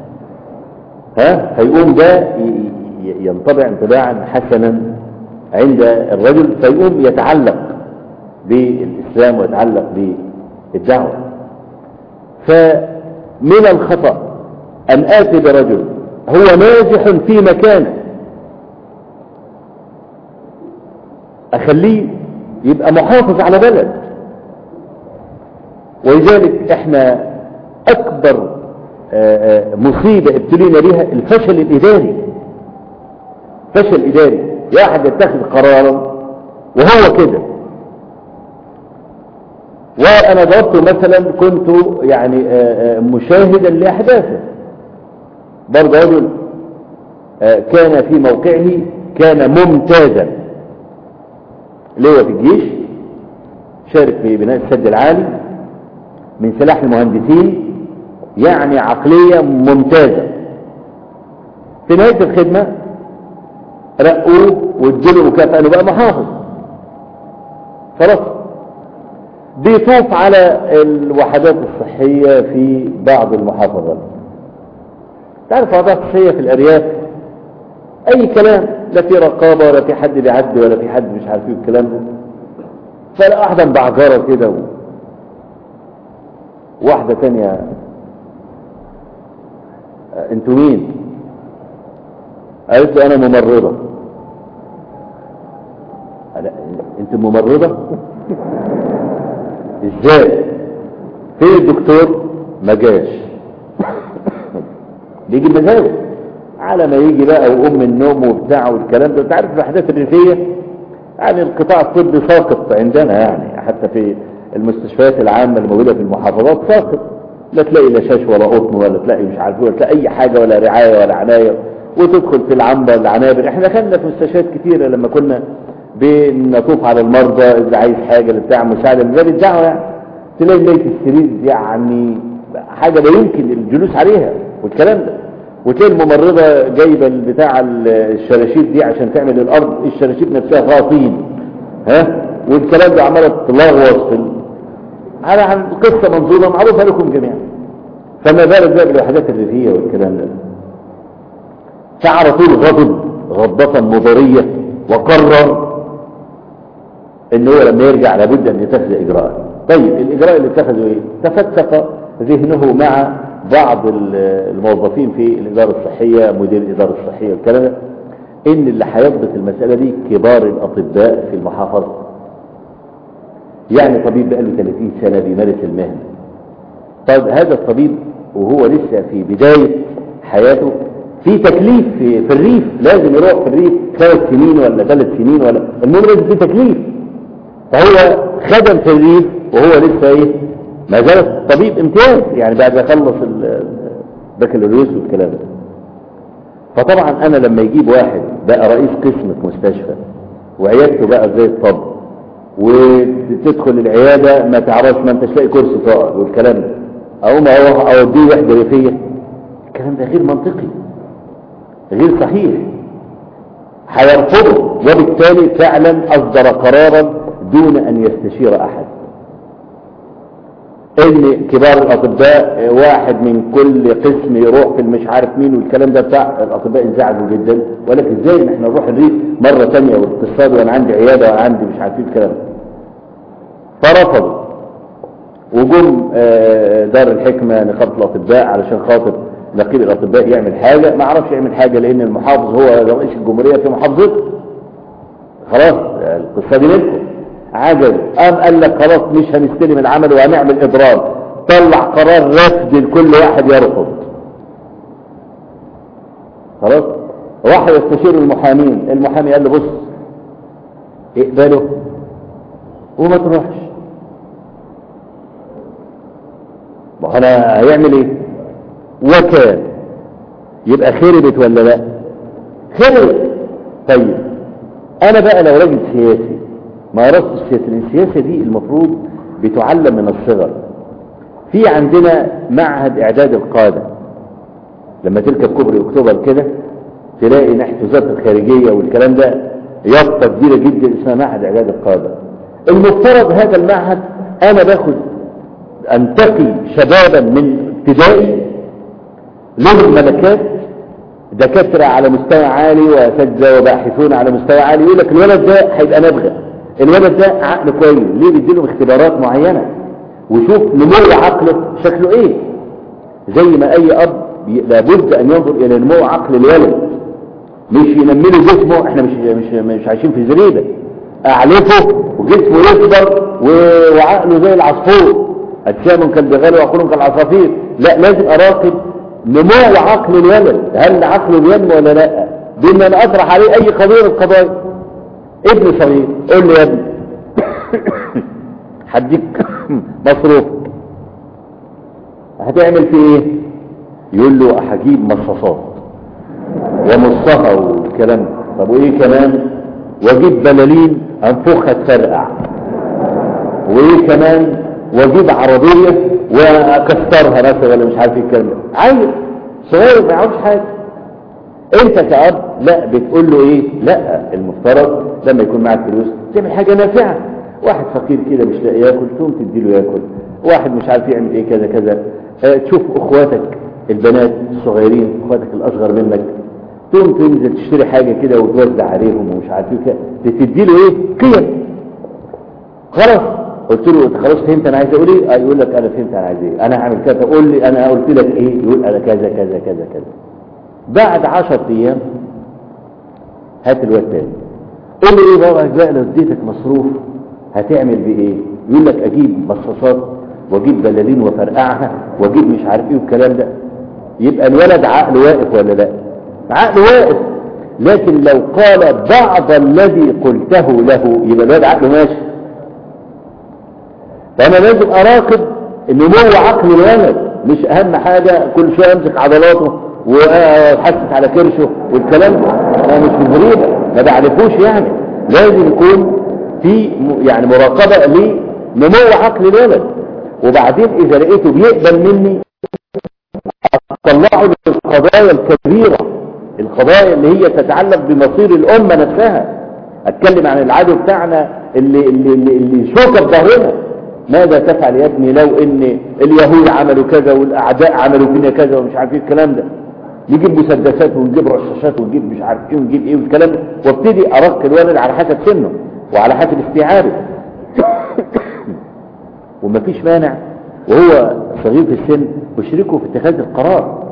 ها هيقوم ده ينطبع انطباعا حسنا عند الرجل فيقوم يتعلق بالإسلام ويتعلق بالدعوة فمن الخطأ أن آتي برجل هو ناجح في مكانه أخليه يبقى محافظ على بلد ولذلك احنا أكبر مصيبة ابتلينا بها الفشل الإداري فشل إداري واحد يتخذ قرارا وهو كده وانا ضربت مثلا كنت يعني مشاهدا لاحداثه برضه رجل كان في موقعه كان ممتازا ليه في الجيش شارك في بناء السد العالي من سلاح المهندسين يعني عقلية ممتازة في نهاية الخدمة رقوه واديله مكافأة انه بقى محافظ خلاص بيطوف على الوحدات الصحية في بعض المحافظات تعرف الوحدات الصحية في الأرياف اي كلام لا في رقابة ولا في حد بيعدي ولا في حد مش عارف ايه الكلام ده فلا واحدة مبعجرة كده و... واحدة تانية انتوا مين قالت له انا ممرضة قال انت ممرضة ازاي فين الدكتور ما جاش بيجي مزاجه على ما يجي بقى وام النوم وبتاع والكلام ده انت عارف الوحدات الريفيه يعني القطاع الطبي ساقط عندنا يعني حتى في المستشفيات العامه الموجوده في المحافظات ساقط لا تلاقي لا شاش ولا قطن ولا تلاقي مش عارف ولا تلاقي اي حاجه ولا رعايه ولا عنايه وتدخل في العنبر العنابر احنا دخلنا في مستشفيات كتيره لما كنا بنطوف على المرضى اللي عايز حاجه اللي بتاع مساعده اللي بيدعوا يعني تلاقي بيت السرير يعني حاجه لا يمكن الجلوس عليها والكلام ده وتلاقي الممرضة جايبة بتاع الشراشيب دي عشان تعمل الأرض الشراشيب نفسها غاطين ها والكلام ده عمالة تلغوص في ال... على عن قصة منظومة معروفة لكم جميعا فما بالك بقى بالوحدات الريفية والكلام ده فعلى طول غضب غضبة مضرية وقرر ان هو لما يرجع لابد ان يتخذ اجراء طيب الاجراء اللي اتخذه ايه تفتق ذهنه مع بعض الموظفين في الإدارة الصحية مدير الإدارة الصحية والكلام ده إن اللي هيضبط المسألة دي كبار الأطباء في المحافظة يعني طبيب بقاله 30 سنة بيمارس المهنة طيب هذا الطبيب وهو لسه في بداية حياته في تكليف في, في الريف لازم يروح في الريف ثلاث سنين ولا ثلاث سنين ولا المهم لازم في تكليف فهو خدم في الريف وهو لسه ايه ما زال طبيب امتياز يعني بعد ما يخلص البكالوريوس والكلام ده فطبعا انا لما يجيب واحد بقى رئيس قسم في مستشفى وعيادته بقى زي الطب وتدخل العياده ما تعرفش ما انتش لاقي كرسي تقعد والكلام ده اقوم اروح اوديه وحده ريفيه الكلام ده غير منطقي غير صحيح هيرفضه وبالتالي فعلا اصدر قرارا دون ان يستشير احد ان كبار الاطباء واحد من كل قسم يروح في المش عارف مين والكلام ده بتاع الاطباء انزعجوا جدا ولكن ازاي ان احنا نروح الريف مره ثانيه والاقتصاد وانا عندي عياده وانا عندي مش عارف ايه الكلام ده فرفضوا وجم دار الحكمه نقابه الاطباء علشان خاطر نقيب الاطباء يعمل حاجه ما عرفش يعمل حاجه لان المحافظ هو رئيس الجمهوريه في محافظته خلاص القصه دي منكم عجز قام قال لك خلاص مش هنستلم العمل وهنعمل اضراب طلع قرار رفض لكل واحد يرفض خلاص راح يستشير المحامين المحامي قال له بص اقبله وما تروحش ما انا هيعمل ايه وكان يبقى خربت ولا لا خربت طيب انا بقى لو راجل سياسي ما رأس السياسة السياسة دي المفروض بتعلم من الصغر في عندنا معهد اعداد القادة لما تركب كوبري اكتوبر كده تلاقي ناحية وزارة الخارجية والكلام ده يافطة كبيرة جدا اسمها معهد اعداد القادة المفترض هذا المعهد انا باخد انتقي شبابا من ابتدائي لهم ملكات دكاترة على مستوى عالي واساتذه وباحثون على مستوى عالي يقول لك الولد ده هيبقى نبغى الولد ده عقل كويس ليه بيديله اختبارات معينة وشوف نمو عقله شكله ايه زي ما اي اب لابد ان ينظر الى نمو عقل الولد مش ينمله جسمه احنا مش مش مش عايشين في زريبه اعلفه وجسمه يكبر وعقله زي العصفور اجسام كالبغال وعقول كالعصافير لا لازم اراقب نمو عقل الولد هل عقله بينمو ولا لا بان انا اطرح عليه اي قضيه من القضايا ابن صغير قول له يا ابني هديك مصروف هتعمل فيه ايه يقول له هجيب مصاصات ومصها والكلام طب وايه كمان واجيب بلالين انفخها تفرقع وايه كمان واجيب عربيه واكسرها مثلا ولا مش عارف ايه الكلام ده عيل صغير ما يعرفش حاجه انت كأب لا بتقول له ايه لا المفترض لما يكون معك فلوس تعمل حاجة نافعة واحد فقير كده مش لاقي ياكل تقوم تديله ياكل واحد مش عارف يعمل ايه كذا كذا اه تشوف اخواتك البنات الصغيرين اخواتك الاصغر منك تقوم تنزل تشتري حاجة كده وتوزع عليهم ومش عارف ايه كده تدي له ايه قيم خلاص قلت له انت خلاص فهمت انا عايز اقول ايه آه يقول لك انا فهمت انا عايز ايه انا هعمل كذا قول لي انا قلت لك ايه يقول انا كذا كذا كذا كذا بعد 10 ايام هات الواد تاني قول لي ايه بابا بقى لو اديتك مصروف هتعمل بيه ايه يقول لك اجيب مصاصات واجيب بلالين وفرقعها واجيب مش عارف ايه والكلام ده يبقى الولد عقله واقف ولا لا عقله واقف لكن لو قال بعض الذي قلته له يبقى الولد عقله ماشي فانا لازم اراقب نمو عقل الولد مش اهم حاجة كل شوية امسك عضلاته وحسس على كرشه والكلام ده انا مش في الزريبة ما بعرفوش يعني لازم يكون في يعني مراقبة لنمو عقل الولد وبعدين اذا لقيته بيقبل مني اطلعه للقضايا الكبيرة القضايا اللي هي تتعلق بمصير الامة نفسها اتكلم عن العدو بتاعنا اللي, اللي, اللي, اللي شوكة بظهرنا ماذا تفعل يا ابني لو ان اليهود عملوا كذا والاعداء عملوا فينا كذا ومش عارف ايه الكلام ده نجيب مسدسات ونجيب رشاشات ونجيب مش عارف ايه ونجيب ايه والكلام ده وابتدي ارق الولد على حسب سنه وعلى حسب استيعابه ومفيش مانع وهو صغير في السن اشركه في اتخاذ القرار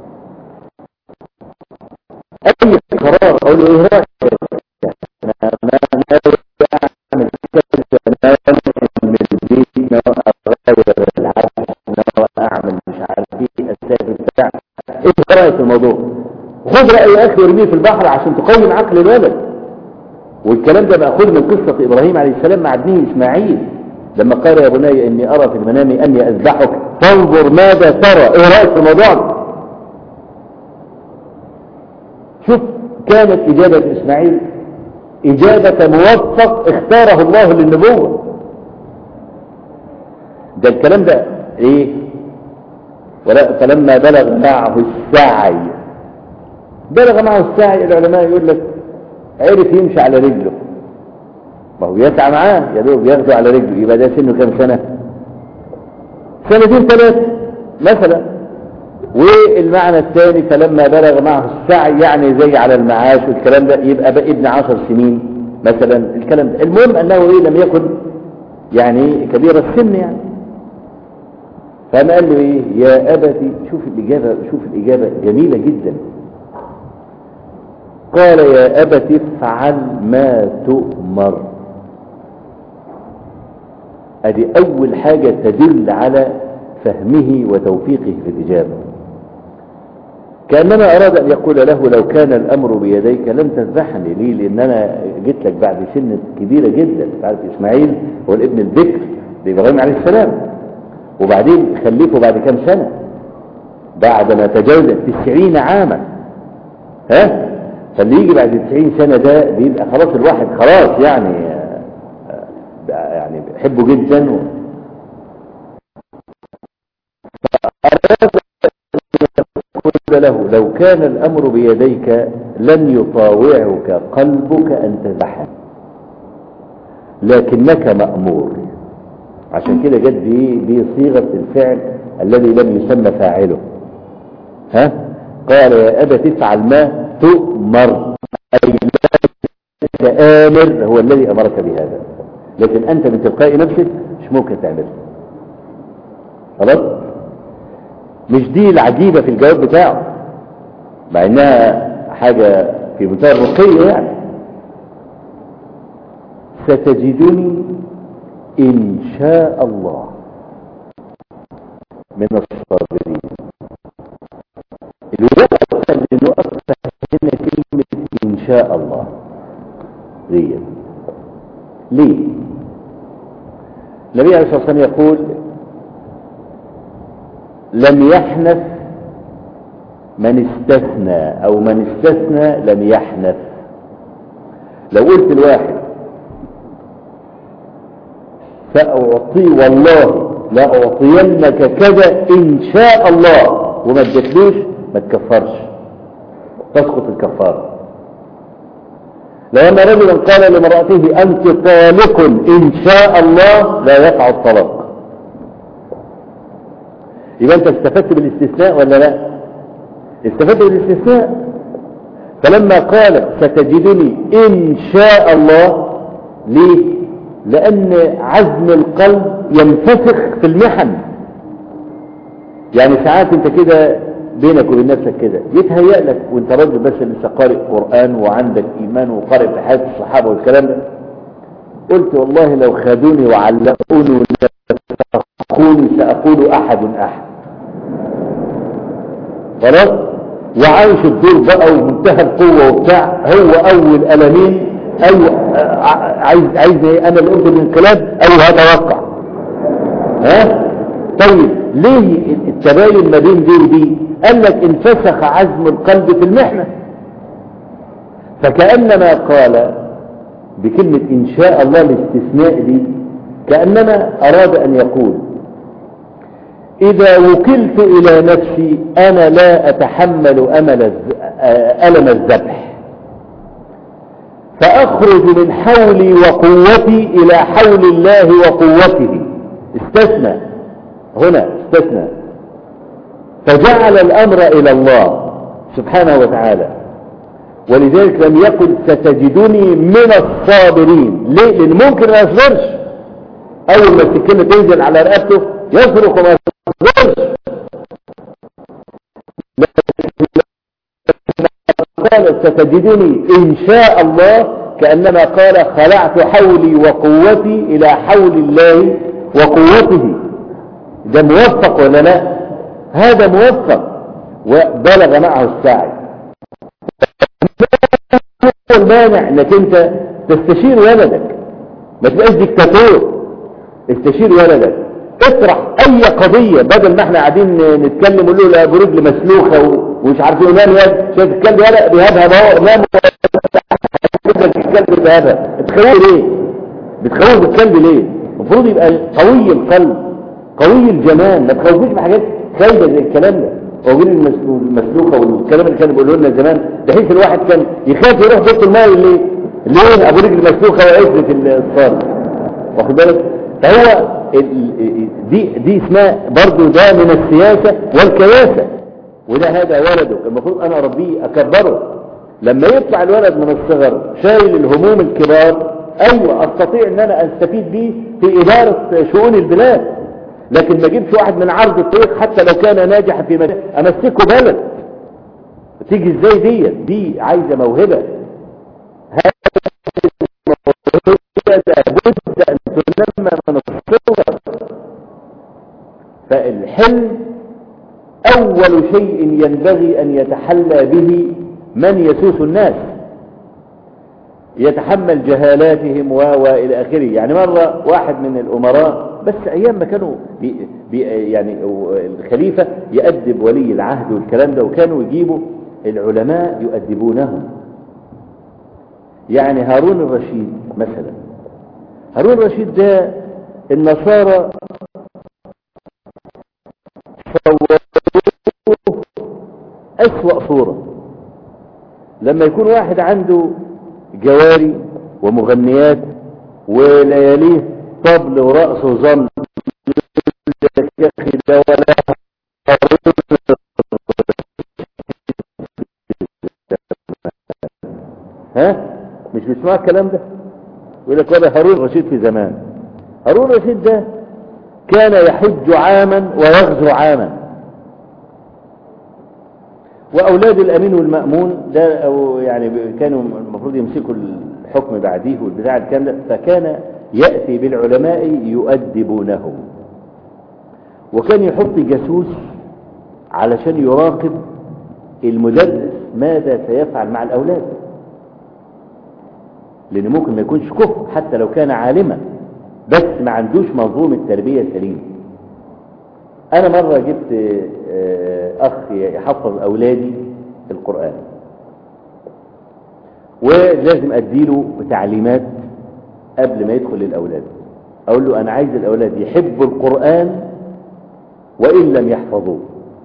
اي قرار اقول له ايه رايك انا انا اعمل كذا انا من البيت انا اغير العفش انا اعمل مش عارف ايه اسافر بتاع ايه رايك في الموضوع خد راي اخي وارميه في البحر عشان تقوم عقل الولد والكلام ده ماخوذ من قصه ابراهيم عليه السلام مع ابنه اسماعيل لما قال يا بني اني ارى في المنام اني اذبحك فانظر ماذا ترى ايه رايك في الموضوع ده شوف كانت اجابه اسماعيل اجابه موفق اختاره الله للنبوه ده الكلام ده ايه ولا فلما بلغ معه السعي بلغ معه السعي العلماء يقول لك عرف يمشي على رجله ما هو يسعى معاه يا دوب ياخده على رجله يبقى ده سنه كام سنة سنتين ثلاثة مثلا والمعنى الثاني فلما بلغ معه السعي يعني زي على المعاش والكلام ده يبقى بقى ابن عشر سنين مثلا الكلام ده المهم انه ايه لم يكن يعني كبير السن يعني فما قال له ايه يا ابتي شوف الاجابه شوف الاجابه جميله جدا قال يا ابت افعل ما تؤمر ادي اول حاجه تدل على فهمه وتوفيقه في الاجابه كانما اراد ان يقول له لو كان الامر بيديك لم تذبحني ليه لان انا جيت لك بعد سن كبيره جدا تعرف اسماعيل هو الابن البكر لابراهيم عليه السلام وبعدين خلفه بعد كام سنة بعد ما تجاوز تسعين عاما ها فاللي يجي بعد تسعين سنة ده بيبقى خلاص الواحد خلاص يعني يعني بيحبه جدا و... قل له لو كان الأمر بيديك لن يطاوعك قلبك أن تذبحه لكنك مأمور عشان كده جت دي دي صيغه الفعل الذي لم يسمى فاعله ها قال يا ابا تفعل ما تؤمر اي لك امر هو الذي امرك بهذا لكن انت من تلقاء نفسك مش ممكن تعمله خلاص مش دي العجيبه في الجواب بتاعه مع انها حاجه في منتهى الرقي يعني ستجدني إن شاء الله من الصابرين الوقت اللي نقف هنا كلمة إن شاء الله دي ليه النبي عليه الصلاة والسلام يقول لم يحنث من استثنى أو من استثنى لم يحنث لو قلت الواحد سأعطي والله لا أعطينك كذا إن شاء الله وما ادتلوش ما تكفرش تسقط الكفارة لو أن رجلا قال لمرأته أنت طالق إن شاء الله لا يقع الطلاق يبقى أنت استفدت بالاستثناء ولا لا استفدت بالاستثناء فلما قال ستجدني إن شاء الله ليه لأن عزم القلب ينفسخ في المحن يعني ساعات انت كده بينك وبين نفسك كده يتهيأ لك وانت راجل بس لسه قارئ قرآن وعندك إيمان وقارئ في حياة الصحابة والكلام ده قلت والله لو خدوني وعلقوني ونفخوني سأقول أحد أحد خلاص وعايش الدور بقى ومنتهى القوة وبتاع هو أول ألمين أي عايز عايز ايه أنا اللي قلت الانقلاب أو هتوقع ها طيب ليه التباين ما بين دي ودي قال لك انفسخ عزم القلب في المحنة فكأنما قال بكلمة إن شاء الله الاستثناء دي كأنما أراد أن يقول إذا وكلت إلى نفسي أنا لا أتحمل أمل ألم الذبح فأخرج من حولي وقوتي إلى حول الله وقوته استثنى هنا استثنى فجعل الأمر إلى الله سبحانه وتعالى ولذلك لم يقل ستجدني من الصابرين ليه؟ لأن ممكن ما يصبرش أول ما السكينة تنزل على رقبته يصرخ وما يصبرش قال ستجدني إن شاء الله كأنما قال خلعت حولي وقوتي إلى حول الله وقوته ده موفق ولا لا هذا موفق وبلغ معه السعي المانع انك انت تستشير ولدك ما تبقاش ديكتاتور استشير ولدك اطرح اي قضية بدل ما احنا قاعدين نتكلم ونقول له لا برجل مسلوخة ومش عارفين نام يد شايف الكلب يلا بيهبها بقى نام الكلب بيهبها بتخوف ليه بتخوف بالكلب ليه المفروض يبقى قوي القلب قوي الجمال ما تخوفوش بحاجات خايبة زي الكلام ده وغير المسلوخة والكلام اللي كانوا بيقولوا لنا زمان بحيث الواحد كان يخاف يروح بيت الماء اللي ليه ابو رجل مسلوخة وعزة الصار واخد بالك فهو دي دي اسمها برضه ده من السياسة والكياسة وده هذا ولده المفروض انا اربيه اكبره لما يطلع الولد من الصغر شايل الهموم الكبار ايوه استطيع ان انا استفيد بيه في ادارة شؤون البلاد لكن ما اجيبش واحد من عرض الطريق حتى لو كان ناجحا في مجال امسكه بلد تيجي ازاي دي دي عايزة موهبة هذه الموهبة لابد ان تنمى من الصغر فالحلم اول شيء ينبغي ان يتحلى به من يسوس الناس يتحمل جهالاتهم و الى اخره يعني مرة واحد من الامراء بس ايام ما كانوا بي بي يعني الخليفة يؤدب ولي العهد والكلام ده وكانوا يجيبوا العلماء يؤدبونهم يعني هارون الرشيد مثلا هارون الرشيد ده النصارى صوروه أسوأ صورة لما يكون واحد عنده جواري ومغنيات ولياليه طبل ورقص وظن يا اخي ده ولا ها مش بيسمع الكلام ده يقول لك ولا هارون رشيد في زمان هارون رشيد ده كان يحج عاما ويغزو عاما واولاد الامين والمأمون ده أو يعني كانوا المفروض يمسكوا الحكم بعديه والبتاع الكلام ده فكان يأتي بالعلماء يؤدبونهم وكان يحط جاسوس علشان يراقب المدرس ماذا سيفعل مع الأولاد لأن ممكن ما يكونش كفر حتى لو كان عالما بس ما عندوش منظومة تربية سليمة أنا مرة جبت أخ يحفظ أولادي القرآن ولازم أديله تعليمات قبل ما يدخل الأولاد أقول له أنا عايز الأولاد يحبوا القرآن وإن لم يحفظوه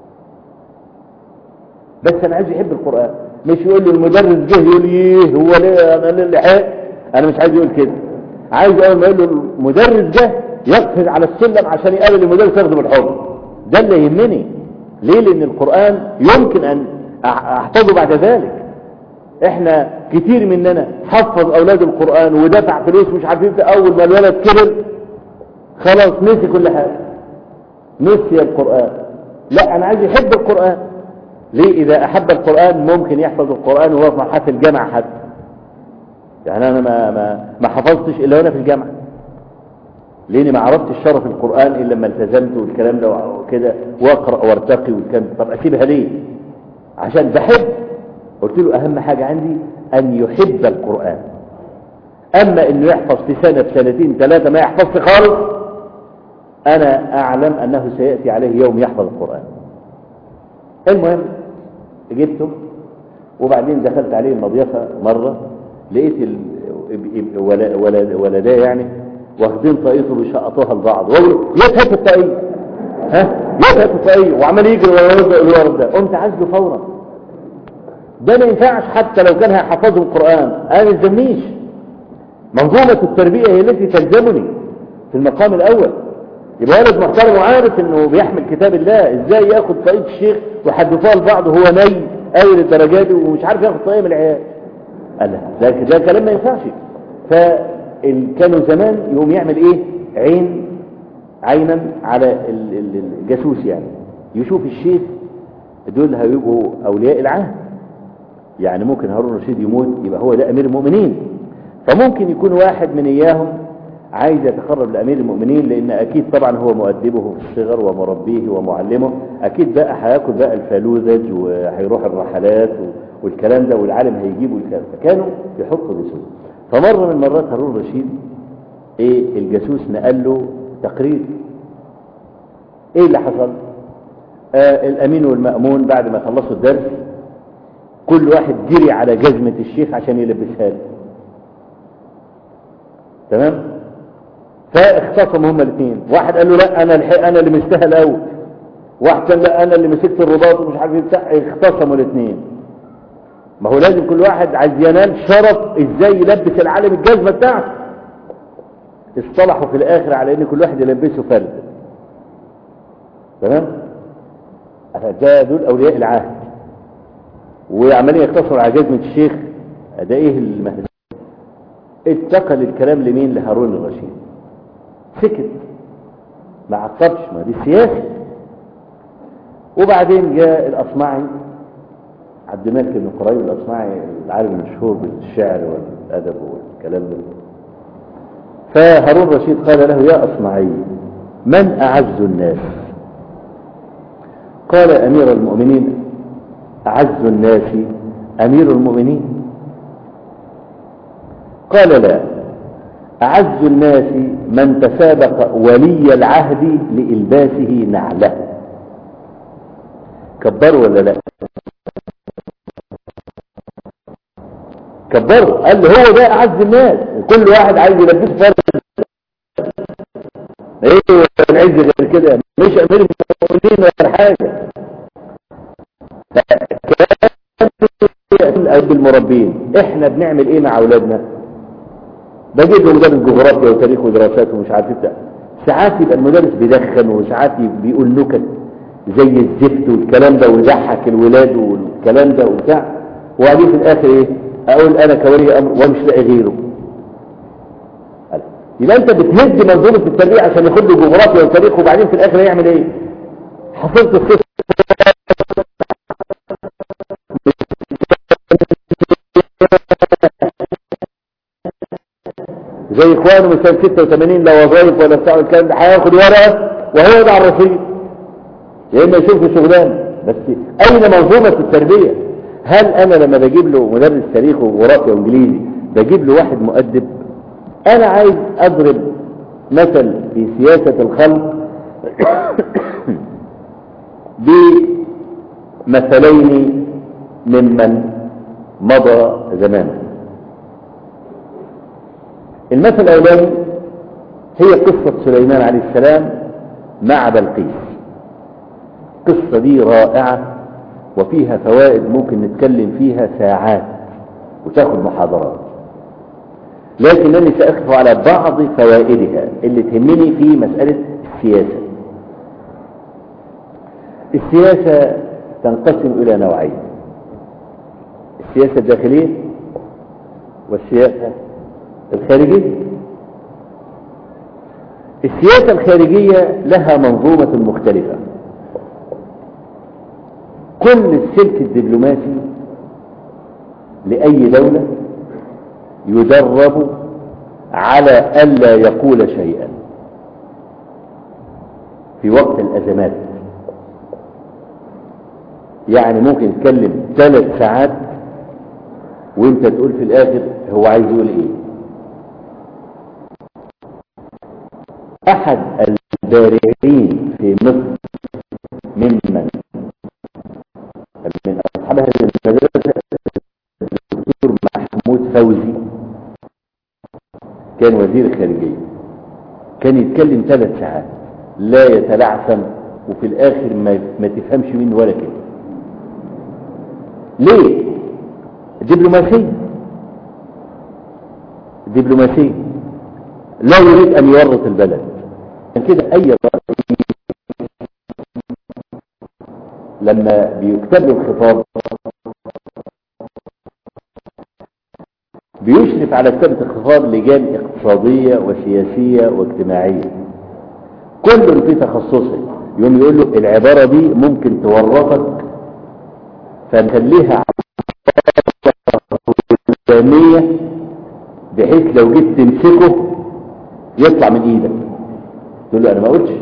بس أنا عايز يحب القرآن مش يقول له المدرس جه يقول ايه هو ليه أنا اللي حق أنا مش عايز يقول كده عايز أول ما يقول له المدرس جه يقفز على السلم عشان يقابل المدرس ياخده بالحضن ده اللي يهمني ليه لأن القرآن يمكن أن أحفظه بعد ذلك احنا كتير مننا حفظ اولاد القرآن ودفع فلوس مش عارفين في اول ما الولد كبر خلاص نسي كل حاجة نسي القرآن لا انا عايز يحب القرآن ليه اذا احب القرآن ممكن يحفظ القرآن وهو في مرحلة الجامعة حتى يعني انا ما, ما, ما حفظتش الا وانا في الجامعة لاني ما عرفتش شرف القرآن الا لما التزمت والكلام ده وكده واقرأ وارتقي والكلام طب اسيبها ليه عشان بحب قلت له اهم حاجة عندي ان يحب القرآن اما انه يحفظ في سنة في سنتين ثلاثة ما يحفظش خالص انا اعلم انه سيأتي عليه يوم يحفظ القرآن المهم جبته وبعدين دخلت عليه المضيفة مرة لقيت ولداه يعني واخدين طاقيته بيشقطوها لبعض وقالوا يتهت الطاقية ها يتهت الطاقية وعمال يجري ويرزق الورد ده قمت عازله فورا ده ما ينفعش حتى لو كان هيحفظه القرآن انا ما يلزمنيش منظومة التربية هي التي تلزمني في المقام الاول يبقى ولد محترم وعارف انه بيحمل كتاب الله ازاي ياخد طريقة الشيخ ويحدثوها لبعض وهو ني قوي للدرجات دي ومش عارف ياخد طريقة من العيال قال لا ده, ده كلام ما ينفعش فكانوا زمان يقوم يعمل ايه عين عينا على الجاسوس يعني يشوف الشيخ دول هيبقوا اولياء العهد يعني ممكن هارون الرشيد يموت يبقى هو ده امير المؤمنين فممكن يكون واحد من اياهم عايز يتقرب لامير المؤمنين لان اكيد طبعا هو مؤدبه في الصغر ومربيه ومعلمه اكيد بقى هياكل بقى الفالوذج وهيروح الرحلات والكلام ده والعالم هيجيبوا الكلام فكانوا يحطوا جاسوس فمره من المرات هارون الرشيد ايه الجاسوس نقل له تقرير ايه اللي حصل آه الامين والمأمون بعد ما خلصوا الدرس كل واحد جري على جزمة الشيخ عشان يلبسها له تمام فاختصموا هما الاثنين واحد قال له لا انا الحق انا اللي مستها الاول واحد قال لا انا اللي مسكت الرباط ومش عارف بتاع اختصموا الاثنين ما هو لازم كل واحد عايز ينال شرف ازاي يلبس العالم الجزمه بتاعته اصطلحوا في الاخر على ان كل واحد يلبسه فرد تمام ده دول اولياء العهد وعمالين يقتصروا على جزمه الشيخ ده ايه المهدي اتقل الكلام لمين لهارون الرشيد سكت ما عقبش ما دي السياسه وبعدين جاء الاصمعي عبد الملك بن قريب الاصمعي العالم المشهور بالشعر والادب والكلام ده فهارون الرشيد قال له يا اصمعي من اعز الناس قال امير المؤمنين اعز الناس امير المؤمنين قال لا أعز الناس من تسابق ولي العهد لإلباسه نعله كبروا ولا لا كبروا قال له هو ده أعز الناس وكل واحد عايز يلبسه فرد ايه العز غير كده مش امير المؤمنين ولا حاجه كان المربين احنا بنعمل ايه مع اولادنا بجيب له مدرس جغرافيا وتاريخ ودراسات ومش عارف ايه ساعات يبقى المدرس بيدخن وساعات بيقول نكت زي الزفت والكلام ده ويضحك الولاد والكلام ده وبتاع وبعدين في الاخر ايه اقول انا كولي امر ومش لاقي غيره يبقى انت بتهد منظومه التربيه عشان ياخد له جغرافيا وتاريخ وبعدين في الاخر يعمل ايه حفظت الصفر زي اخوانه من سنه 86 لا وظائف ولا بتاع الكلام ده هياخد ورقه وهو يضع الرصيد يا اما يشوف شغلانه بس اين منظومه التربيه هل انا لما بجيب له مدرس تاريخ وجغرافيا وانجليزي بجيب له واحد مؤدب انا عايز اضرب مثل في سياسه الخلق بمثلين ممن مضى زمانه المثل الأولاني هي قصة سليمان عليه السلام مع بلقيس القصة دي رائعة وفيها فوائد ممكن نتكلم فيها ساعات وتاخد محاضرات لكنني سأقف على بعض فوائدها اللي تهمني في مسألة السياسة السياسة تنقسم إلى نوعين السياسة الداخلية والسياسة الخارجية السياسة الخارجية لها منظومة مختلفة كل السلك الدبلوماسي لأي دولة يدرب على ألا يقول شيئا في وقت الأزمات يعني ممكن يتكلم ثلاث ساعات وانت تقول في الآخر هو عايز يقول ايه أحد البارعين في مصر ممن من أصحاب هذه المدرسة الدكتور محمود فوزي كان وزير الخارجية كان يتكلم ثلاث ساعات لا يتلعثم وفي الآخر ما, ما تفهمش منه ولا كلمة ليه؟ دبلوماسية دبلوماسية لا يريد أن يورط البلد عشان كده أي رئيس لما بيكتب له الخطاب بيشرف على كتابة الخطاب لجان اقتصادية وسياسية واجتماعية كل في تخصصه يوم يقول له العبارة دي ممكن تورطك فنخليها فلانية بحيث لو جيت تمسكه يطلع من ايدك تقول له انا ما قلتش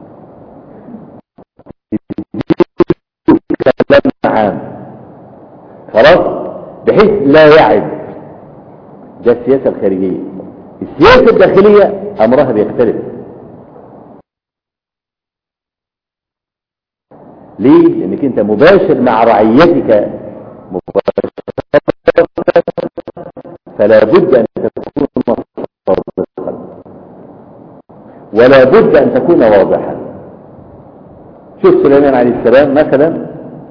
كلام عام خلاص بحيث لا يعد ده السياسة الخارجية السياسة الداخلية امرها بيختلف ليه لانك انت مباشر مع رعيتك مباشر فلا بد ان تكون صادقا ولا بد ان تكون واضحا شوف سليمان عليه السلام مثلا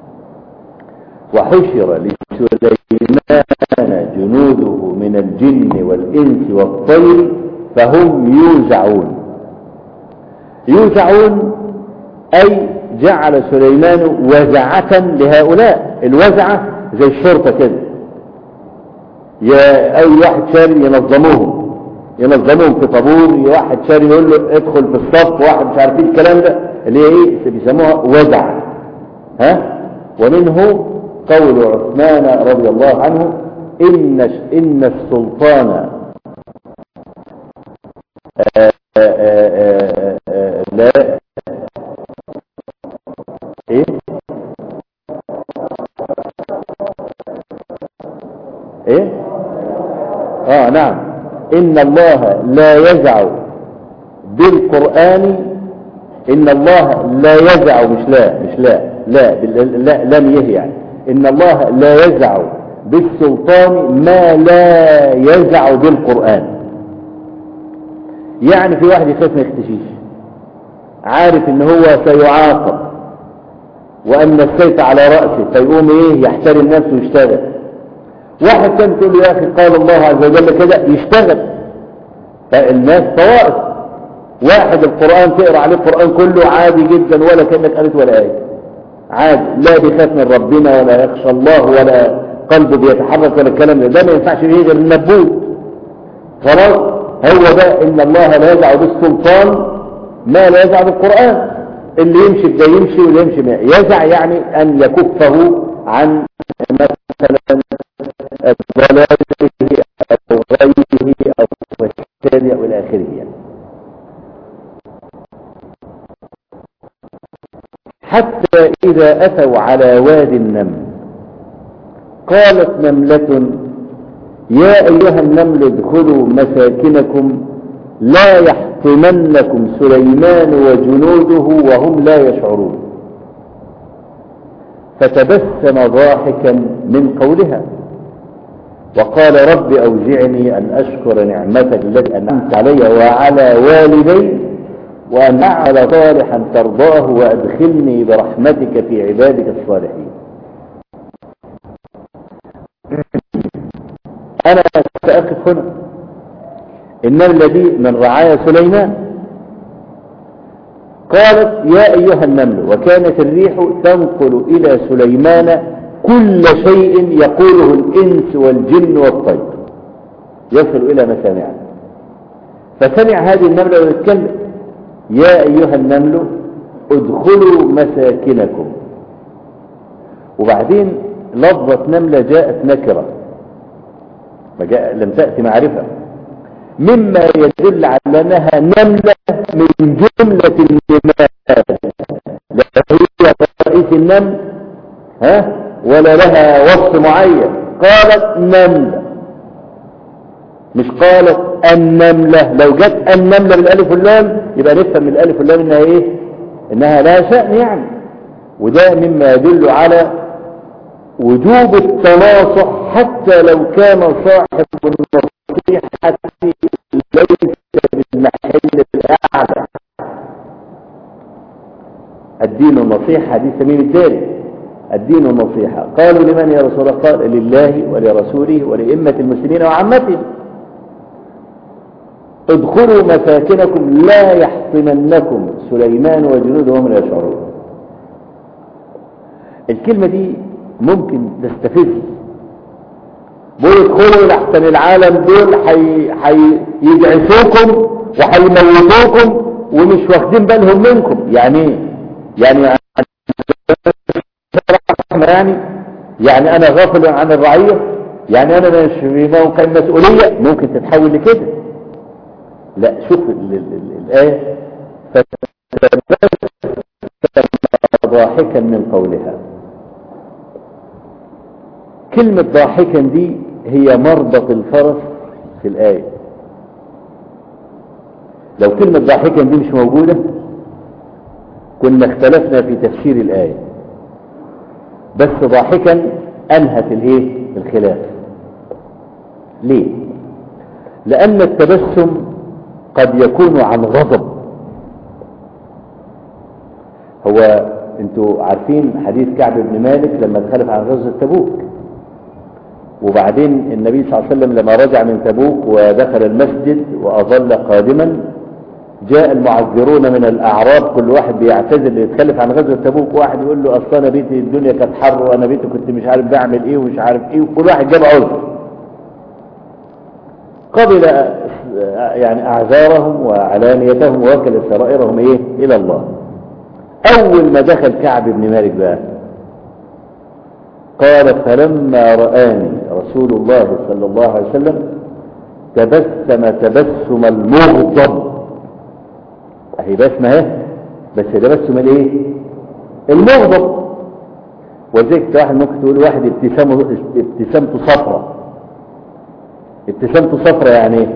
وحشر لسليمان جنوده من الجن والانس والطير فهم يوزعون يوزعون اي جعل سليمان وزعة لهؤلاء الوزعة زي الشرطة كده يا اي واحد شاري ينظموهم ينظموهم في طابور واحد شاري يقول له ادخل في الصف واحد مش عارف ايه الكلام ده اللي هي ايه بيسموها وزع ها ومنه قول عثمان رضي الله عنه ان ان السلطان آآ آآ آآ لا ايه ايه اه نعم ان الله لا يزع بالقرآن ان الله لا يزع مش لا مش لا لا لا لم يه يعني ان الله لا يزع بالسلطان ما لا يزع بالقرآن يعني في واحد يخاف ما يختشيش عارف ان هو سيعاقب وان السيف على رأسه فيقوم ايه يحترم نفسه ويشتغل واحد كان تقول له يا اخي قال الله عز وجل كده يشتغل فالناس طوائف واحد القرآن تقرأ عليه القرآن كله عادي جدا ولا كأنك قريت ولا آية عادي لا بيخاف من ربنا ولا يخشى الله ولا قلبه بيتحرك ولا الكلام ده ده ما ينفعش فيه غير النبوت خلاص هو ده ان الله لا يدع بالسلطان ما لا يدع بالقرآن اللي يمشي بده يمشي واللي يمشي ما يزع يعني ان يكفه عن مثلا ضلاله او غيه او فساده والى اخره يعني حتى إذا أتوا على وادي النمل قالت نملة يا أيها النمل ادخلوا مساكنكم لا يحطمنكم سليمان وجنوده وهم لا يشعرون فتبسم ضاحكا من قولها وقال رب أوزعني أن أشكر نعمتك التي أنعمت علي وعلى والدي وأن أعمل صالحا ترضاه وأدخلني برحمتك في عبادك الصالحين أنا سأقف هنا إن الذي من رعايا سليمان قالت يا أيها النمل وكانت الريح تنقل إلى سليمان كل شيء يقوله الإنس والجن والطير يصل إلى مسامعه فسمع هذه النملة ويتكلم يا أيها النمل ادخلوا مساكنكم وبعدين لفظة نملة جاءت نكرة جاء لم تأتي معرفة مما يدل على أنها نملة من جملة النمال لا هي رئيس النمل ها ولا لها وصف معين قالت نملة مش قالت النملة لو جت النملة بالالف واللام يبقى نفهم من الالف واللام انها ايه انها لا شأن يعني وده مما يدل على وجوب التناصح حتى لو كان صاحب النصيحة ليس بالمحل الأعلى الدين النصيحة حديث تميم الداري الدين النصيحة قالوا لمن يا رسول الله قال لله ولرسوله ولأئمة المسلمين وعامتهم ادخلوا مساكنكم لا يحطمنكم سليمان وجنوده وهم لا يشعرون الكلمة دي ممكن تستفز بول ادخلوا لحسن العالم دول هيدعسوكم وهيموتوكم ومش واخدين بالهم منكم يعني يعني يعني يعني انا غافل عن الرعية يعني انا مش في موقع المسؤولية ممكن تتحول لكده لا شوف الآية فتبسم ضاحكا من قولها كلمة ضاحكا دي هي مربط الفرس في الآية لو كلمة ضاحكا دي مش موجودة كنا اختلفنا في تفسير الآية بس ضاحكا أنهت الايه الخلاف ليه لأن التبسم قد يكون عن غضب هو انتوا عارفين حديث كعب بن مالك لما تخلف عن غزوة تبوك وبعدين النبي صلى الله عليه وسلم لما رجع من تبوك ودخل المسجد وأظل قادما جاء المعذرون من الأعراب كل واحد بيعتذر يتخلف عن غزوة تبوك واحد يقول له أصل أنا بيتي الدنيا كانت حر وأنا بيتي كنت مش عارف بعمل إيه ومش عارف إيه وكل واحد جاب عذر قبل يعني أعذارهم وعلانيتهم ووكل سرائرهم إيه إلى الله أول ما دخل كعب بن مالك بقى قال فلما رآني رسول الله صلى الله عليه وسلم تبسم تبسم المغضب اهي بسمة اهي بس تبسم الايه المغضب وذلك واحد ممكن تقول واحد ابتسامه ابتسامته صفرة ابتسامته صفرة يعني ايه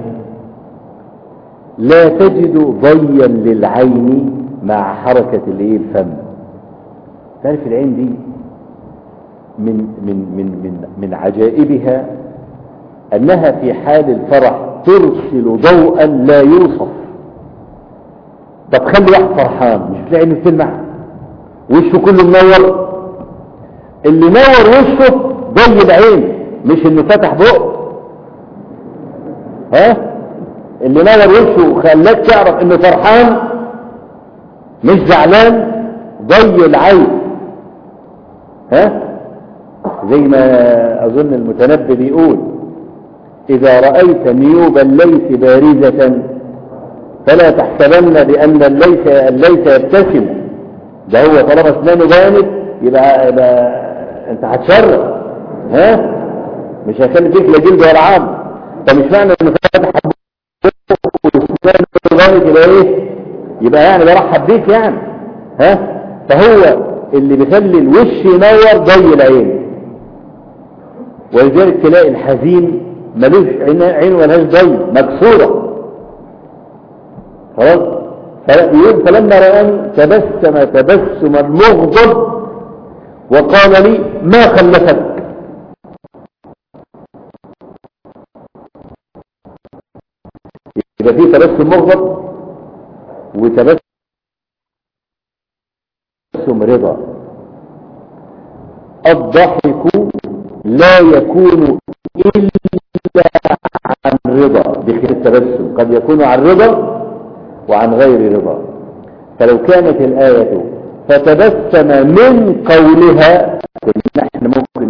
لا تجد ضيا للعين مع حركة الايه الفم تعرف العين دي من من من من من عجائبها انها في حال الفرح ترسل ضوءا لا يوصف طب خلي واحد فرحان مش تلاقي انه بتلمع وشه كله منور اللي نور وشه ضي العين مش انه فتح بق ها اللي نور وشه خلاك تعرف انه فرحان مش زعلان ضي العين ها زي ما اظن المتنبي بيقول اذا رأيت نيوب الليث بارزة فلا تحسبن بان الليث الليث يبتسم ده هو طالما اسنانه بانت يبقى, يبقى انت هتشرف ها مش هيخلي فيك لا جلد ولا عظم فمش معنى انه فاتح واسنانه بانت يبقى ايه يبقى يعني برحب بيك يعني ها فهو اللي بيخلي الوش ينور ضي العين ولذلك تلاقي الحزين ملوش عين ولا ضي مكسورة خلاص فيقول فلما رآني تبسم تبسم المغضب وقال لي ما خلفك يبقى فيه تبسم مغضب وتبسم رضا الضحك لا يكون إلا عن رضا بخير التبسم قد يكون عن رضا وعن غير رضا فلو كانت الآية فتبسم من قولها كنا احنا ممكن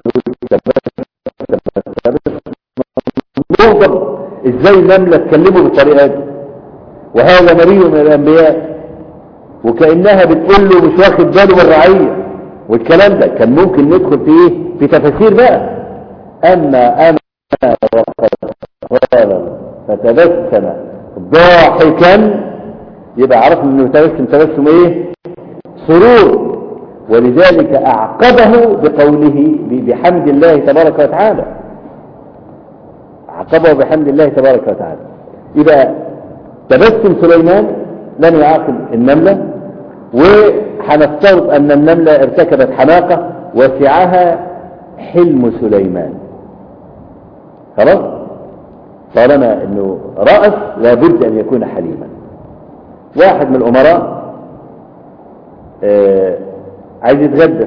تغضب ازاي النملة تكلمه بالطريقة دي وهذا نبي من الانبياء وكأنها بتقول له مش واخد باله من الرعية والكلام ده كان ممكن ندخل في ايه في تفاسير بقى اما انا وقد قال فتبسم ضاحكا يبقى عرفنا انه تبسم تبسم ايه سرور ولذلك اعقبه بقوله بحمد الله تبارك وتعالى عقبه بحمد الله تبارك وتعالى يبقى تبسم سليمان لم يعاقب النملة وحنفترض أن النملة ارتكبت حماقة وسعها حلم سليمان خلاص طالما أنه رأس لابد أن يكون حليما واحد من الأمراء آه عايز يتغدى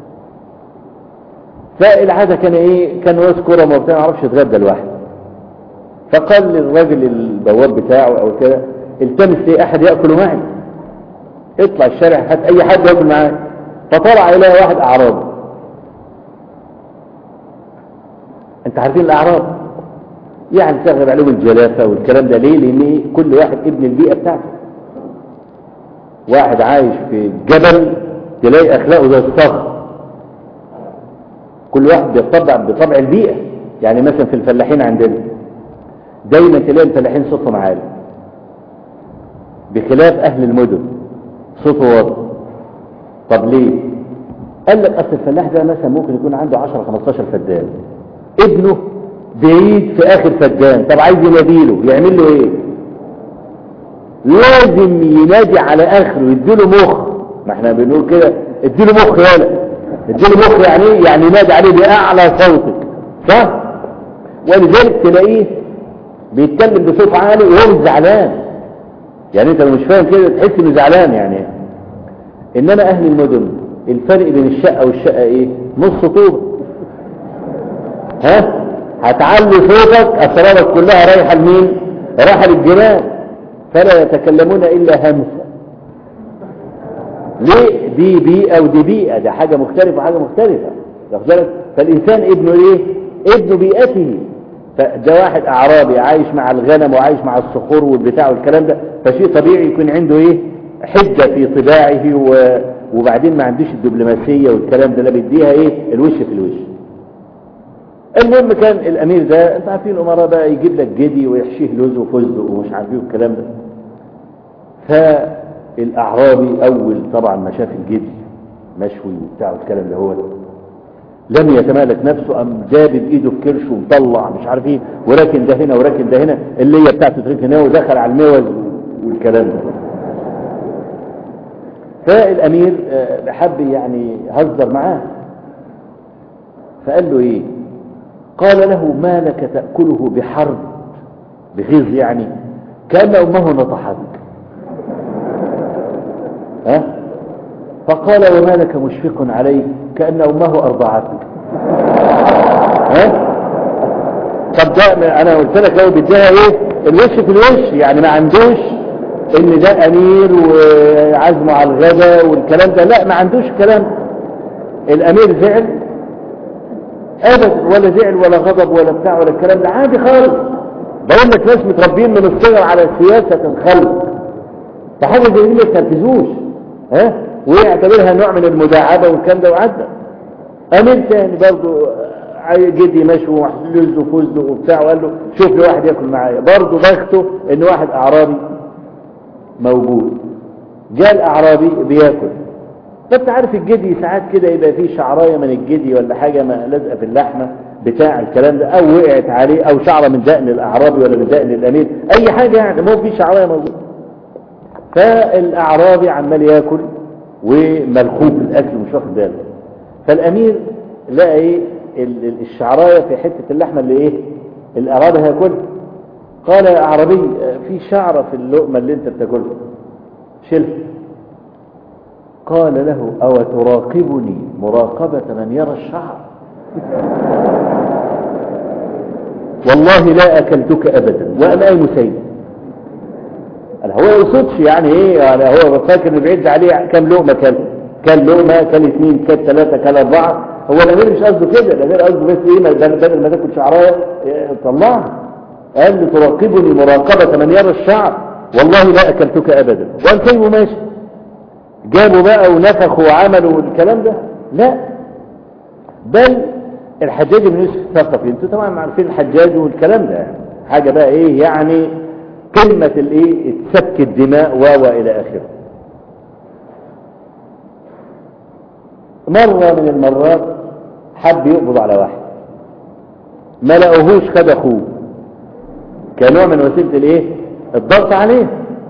فالعادة كان ايه كان راس كرة وبتاع ما يعرفش يتغدى لوحده فقال للراجل البواب بتاعه او كده التمس لي احد ياكل معي اطلع الشارع هات اي حد ياكل معاي فطلع اليه واحد اعرابي انت عارفين الاعراب يعني تغلب عليهم الجلافه والكلام ده ليه لان كل واحد ابن البيئه بتاعته واحد عايش في جبل تلاقي اخلاقه زي الصخر كل واحد بيطبع بطبع البيئه يعني مثلا في الفلاحين عندنا دايما تلاقي الفلاحين صوتهم عالي بخلاف اهل المدن صوته واطي طب ليه قال لك اصل الفلاح ده مثلا ممكن يكون عنده 10 15 فدان ابنه بعيد في اخر فدان طب عايز يناديله يعمل له ايه لازم ينادي على اخره يديله مخ ما احنا بنقول كده اديله مخ يالا اديله مخ يعني ايه يعني ينادي عليه باعلى صوتك صح ولذلك تلاقيه بيتكلم بصوت عالي وهو مش زعلان يعني انت لو مش فاهم كده تحس انه زعلان يعني انما اهل المدن الفرق بين الشقه والشقه ايه نص طوبه ها هتعلي صوتك اسرارك كلها رايحه لمين رايحه للجيران فلا يتكلمون الا همسه ليه دي بيئه ودي بيئه ده حاجه مختلفه وحاجه مختلفه فالانسان ابنه ايه ابن بيئته فده واحد اعرابي عايش مع الغنم وعايش مع الصخور والبتاع والكلام ده فشيء طبيعي يكون عنده ايه حجة في طباعه و... وبعدين ما عندوش الدبلوماسية والكلام ده لا بيديها ايه الوش في الوش المهم كان الامير ده انت عارفين الامراء بقى يجيب لك جدي ويحشيه لوز وفستق ومش عارف ايه والكلام ده فالاعرابي اول طبعا ما شاف الجدي مشوي وبتاع والكلام ده هو ده لم يتمالك نفسه ام جاب بايده في كرشه ومطلع مش عارف ايه وراكن ده هنا وراكن ده هنا اللي هي بتاعته تركن هنا ودخل على الموز والكلام ده فالامير حب يعني هزر معاه فقال له ايه قال له ما لك تأكله بحرب بغيظ يعني كأن أمه نطحتك ها فقال وما لك مشفق عليه كأن أمه أرضعتك ها طب ده أنا قلت لك لو بديها إيه الوش في الوش يعني ما عندوش إن ده أمير وعزمه على الغداء والكلام ده لا ما عندوش الكلام الأمير زعل أبدا ولا زعل ولا غضب ولا بتاع ولا الكلام ده عادي خالص بقول لك ناس متربيين من الصغر على سياسة الخلق فحاجة زي دي ما تنفذوش ها ويعتبرها نوع من المداعبة والكلام ده وعدى أمير تاني برضه جدي مشوي وحلوز وفوز وبتاع وقال له شوف لي واحد ياكل معايا برضه بخته ان واحد اعرابي موجود جاء الاعرابي بياكل فانت عارف الجدي ساعات كده يبقى فيه شعرايه من الجدي ولا حاجه ما لازقه في اللحمه بتاع الكلام ده او وقعت عليه او شعره من دقن الاعرابي ولا من دقن الامير اي حاجه يعني مو في شعرايه موجوده فالاعرابي عمال ياكل وملخوف الاكل مش واخد باله فالامير لقى ايه الشعرايه في حته اللحمه اللي ايه الاعرابي هياكلها قال يا اعرابي في شعره في اللقمه اللي انت بتاكلها شيلها قال له أو تراقبني مراقبة من يرى الشعر والله لا أكلتك أبدا وأنا أي مسيد قال هو يقصدش يعني ايه يعني هو فاكر انه بيعد عليه كم لقمه كل كل لقمه كل اثنين كل ثلاثه كل اربعه هو الامير مش قصده كده الامير قصده بس ايه بدل ما تاكل شعرايه طلعها قال له تراقبني مراقبة من يرى الشعر والله لا أكلتك أبدا وقال سيبه ماشي جابوا بقى ونفخوا وعملوا الكلام ده لا بل الحجاج بن يوسف الثقفي انتوا طبعا عارفين الحجاج والكلام ده يعني حاجة بقى ايه يعني قمة الايه سفك الدماء و الى اخره مرة من المرات حب يقبض على واحد ما لقوهوش خد اخوه كنوع من وسيلة الايه الضغط عليه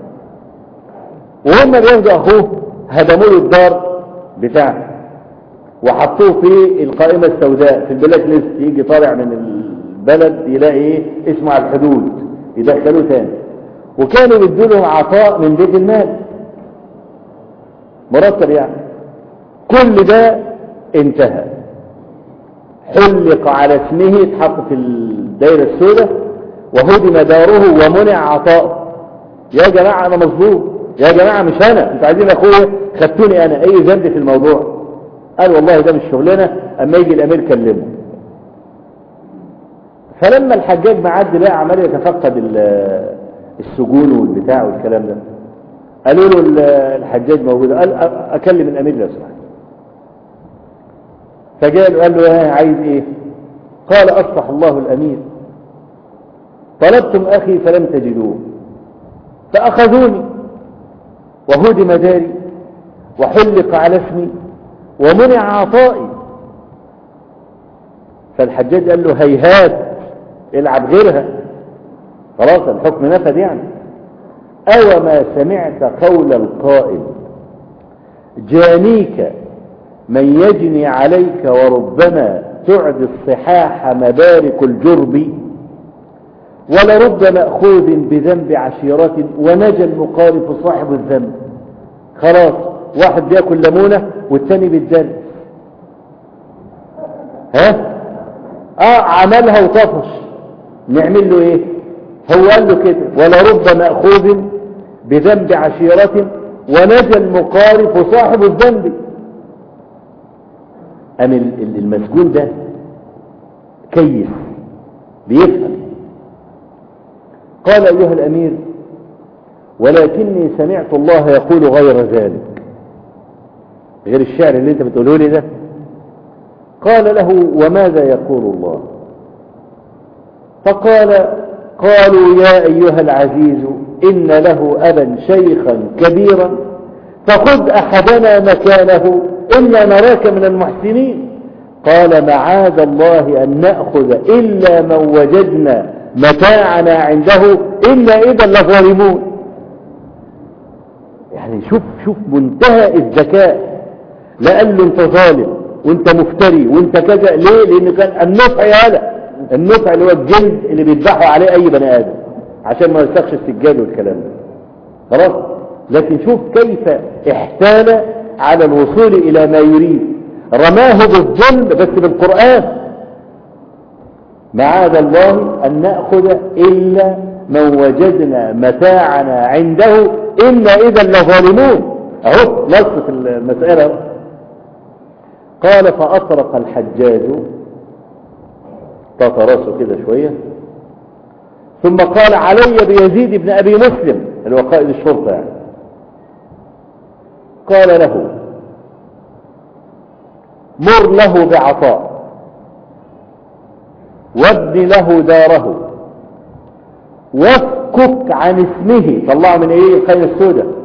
وهم بياخدوا اخوه هدموا له الدار بتاعه وحطوه في القائمة السوداء في البلاك ليست يجي طالع من البلد يلاقي ايه اسمه على الحدود يدخلوه تاني وكانوا بيدوا له عطاء من بيت المال مرتب يعني كل ده انتهى حلق على اسمه اتحط في الدائرة السوداء وهدم داره ومنع عطاءه يا جماعة انا مظلوم يا جماعة مش انا انتوا عايزين اخويا خدتوني انا اي ذنب في الموضوع قال والله ده مش شغلنا اما يجي الامير كلمه فلما الحجاج معدي بقى عمال يتفقد السجون والبتاع والكلام ده قالوا له الحجاج موجود قال اكلم الامير لو سمحت فجاء له قال له يا عايز ايه قال اصلح الله الامير طلبتم اخي فلم تجدوه فاخذوني وهدم داري وحلق على اسمي ومنع عطائي فالحجاج قال له هيهات العب غيرها خلاص الحكم نفذ يعني أو ما سمعت قول القائل جانيك من يجني عليك وربما تعدي الصحاح مبارك الجرب ولرب مأخوذ بذنب عشيرة ونجا المقارف صاحب الذنب خلاص واحد بياكل ليمونه والتاني بيتدرس ها اه عملها وطفش نعمل له ايه هو قال له كده ولرب مأخوذ بذنب عشيرة ونجا المقارف صاحب الذنب أم المسجون ده كيف بيفهم قال أيها الأمير ولكني سمعت الله يقول غير ذلك غير الشعر اللي انت بتقوله لي ده قال له وماذا يقول الله فقال قالوا يا أيها العزيز إن له أبا شيخا كبيرا فخذ أحدنا مكانه إنا نراك من المحسنين قال معاذ الله أن نأخذ إلا من وجدنا متاعنا عنده إنا إذا لظالمون يعني شوف شوف منتهى الذكاء لا قال له انت ظالم وانت مفتري وانت كذا ليه لان كان النفع هذا النفع اللي هو الجلد اللي بيذبحوا عليه اي بني ادم عشان ما يسخش السجاد والكلام ده خلاص لكن شوف كيف احتال على الوصول الى ما يريد رماه بالظلم بس بالقرآن معاذ الله ان نأخذ الا من وجدنا متاعنا عنده إنا إذا لظالمون اهو نص في المسألة قال فأطرق الحجاج طاط راسه كده شوية ثم قال علي بيزيد بن أبي مسلم اللي هو قائد الشرطة يعني قال له مر له بعطاء وابن له داره وافكك عن اسمه طلعه من ايه الخيل السوداء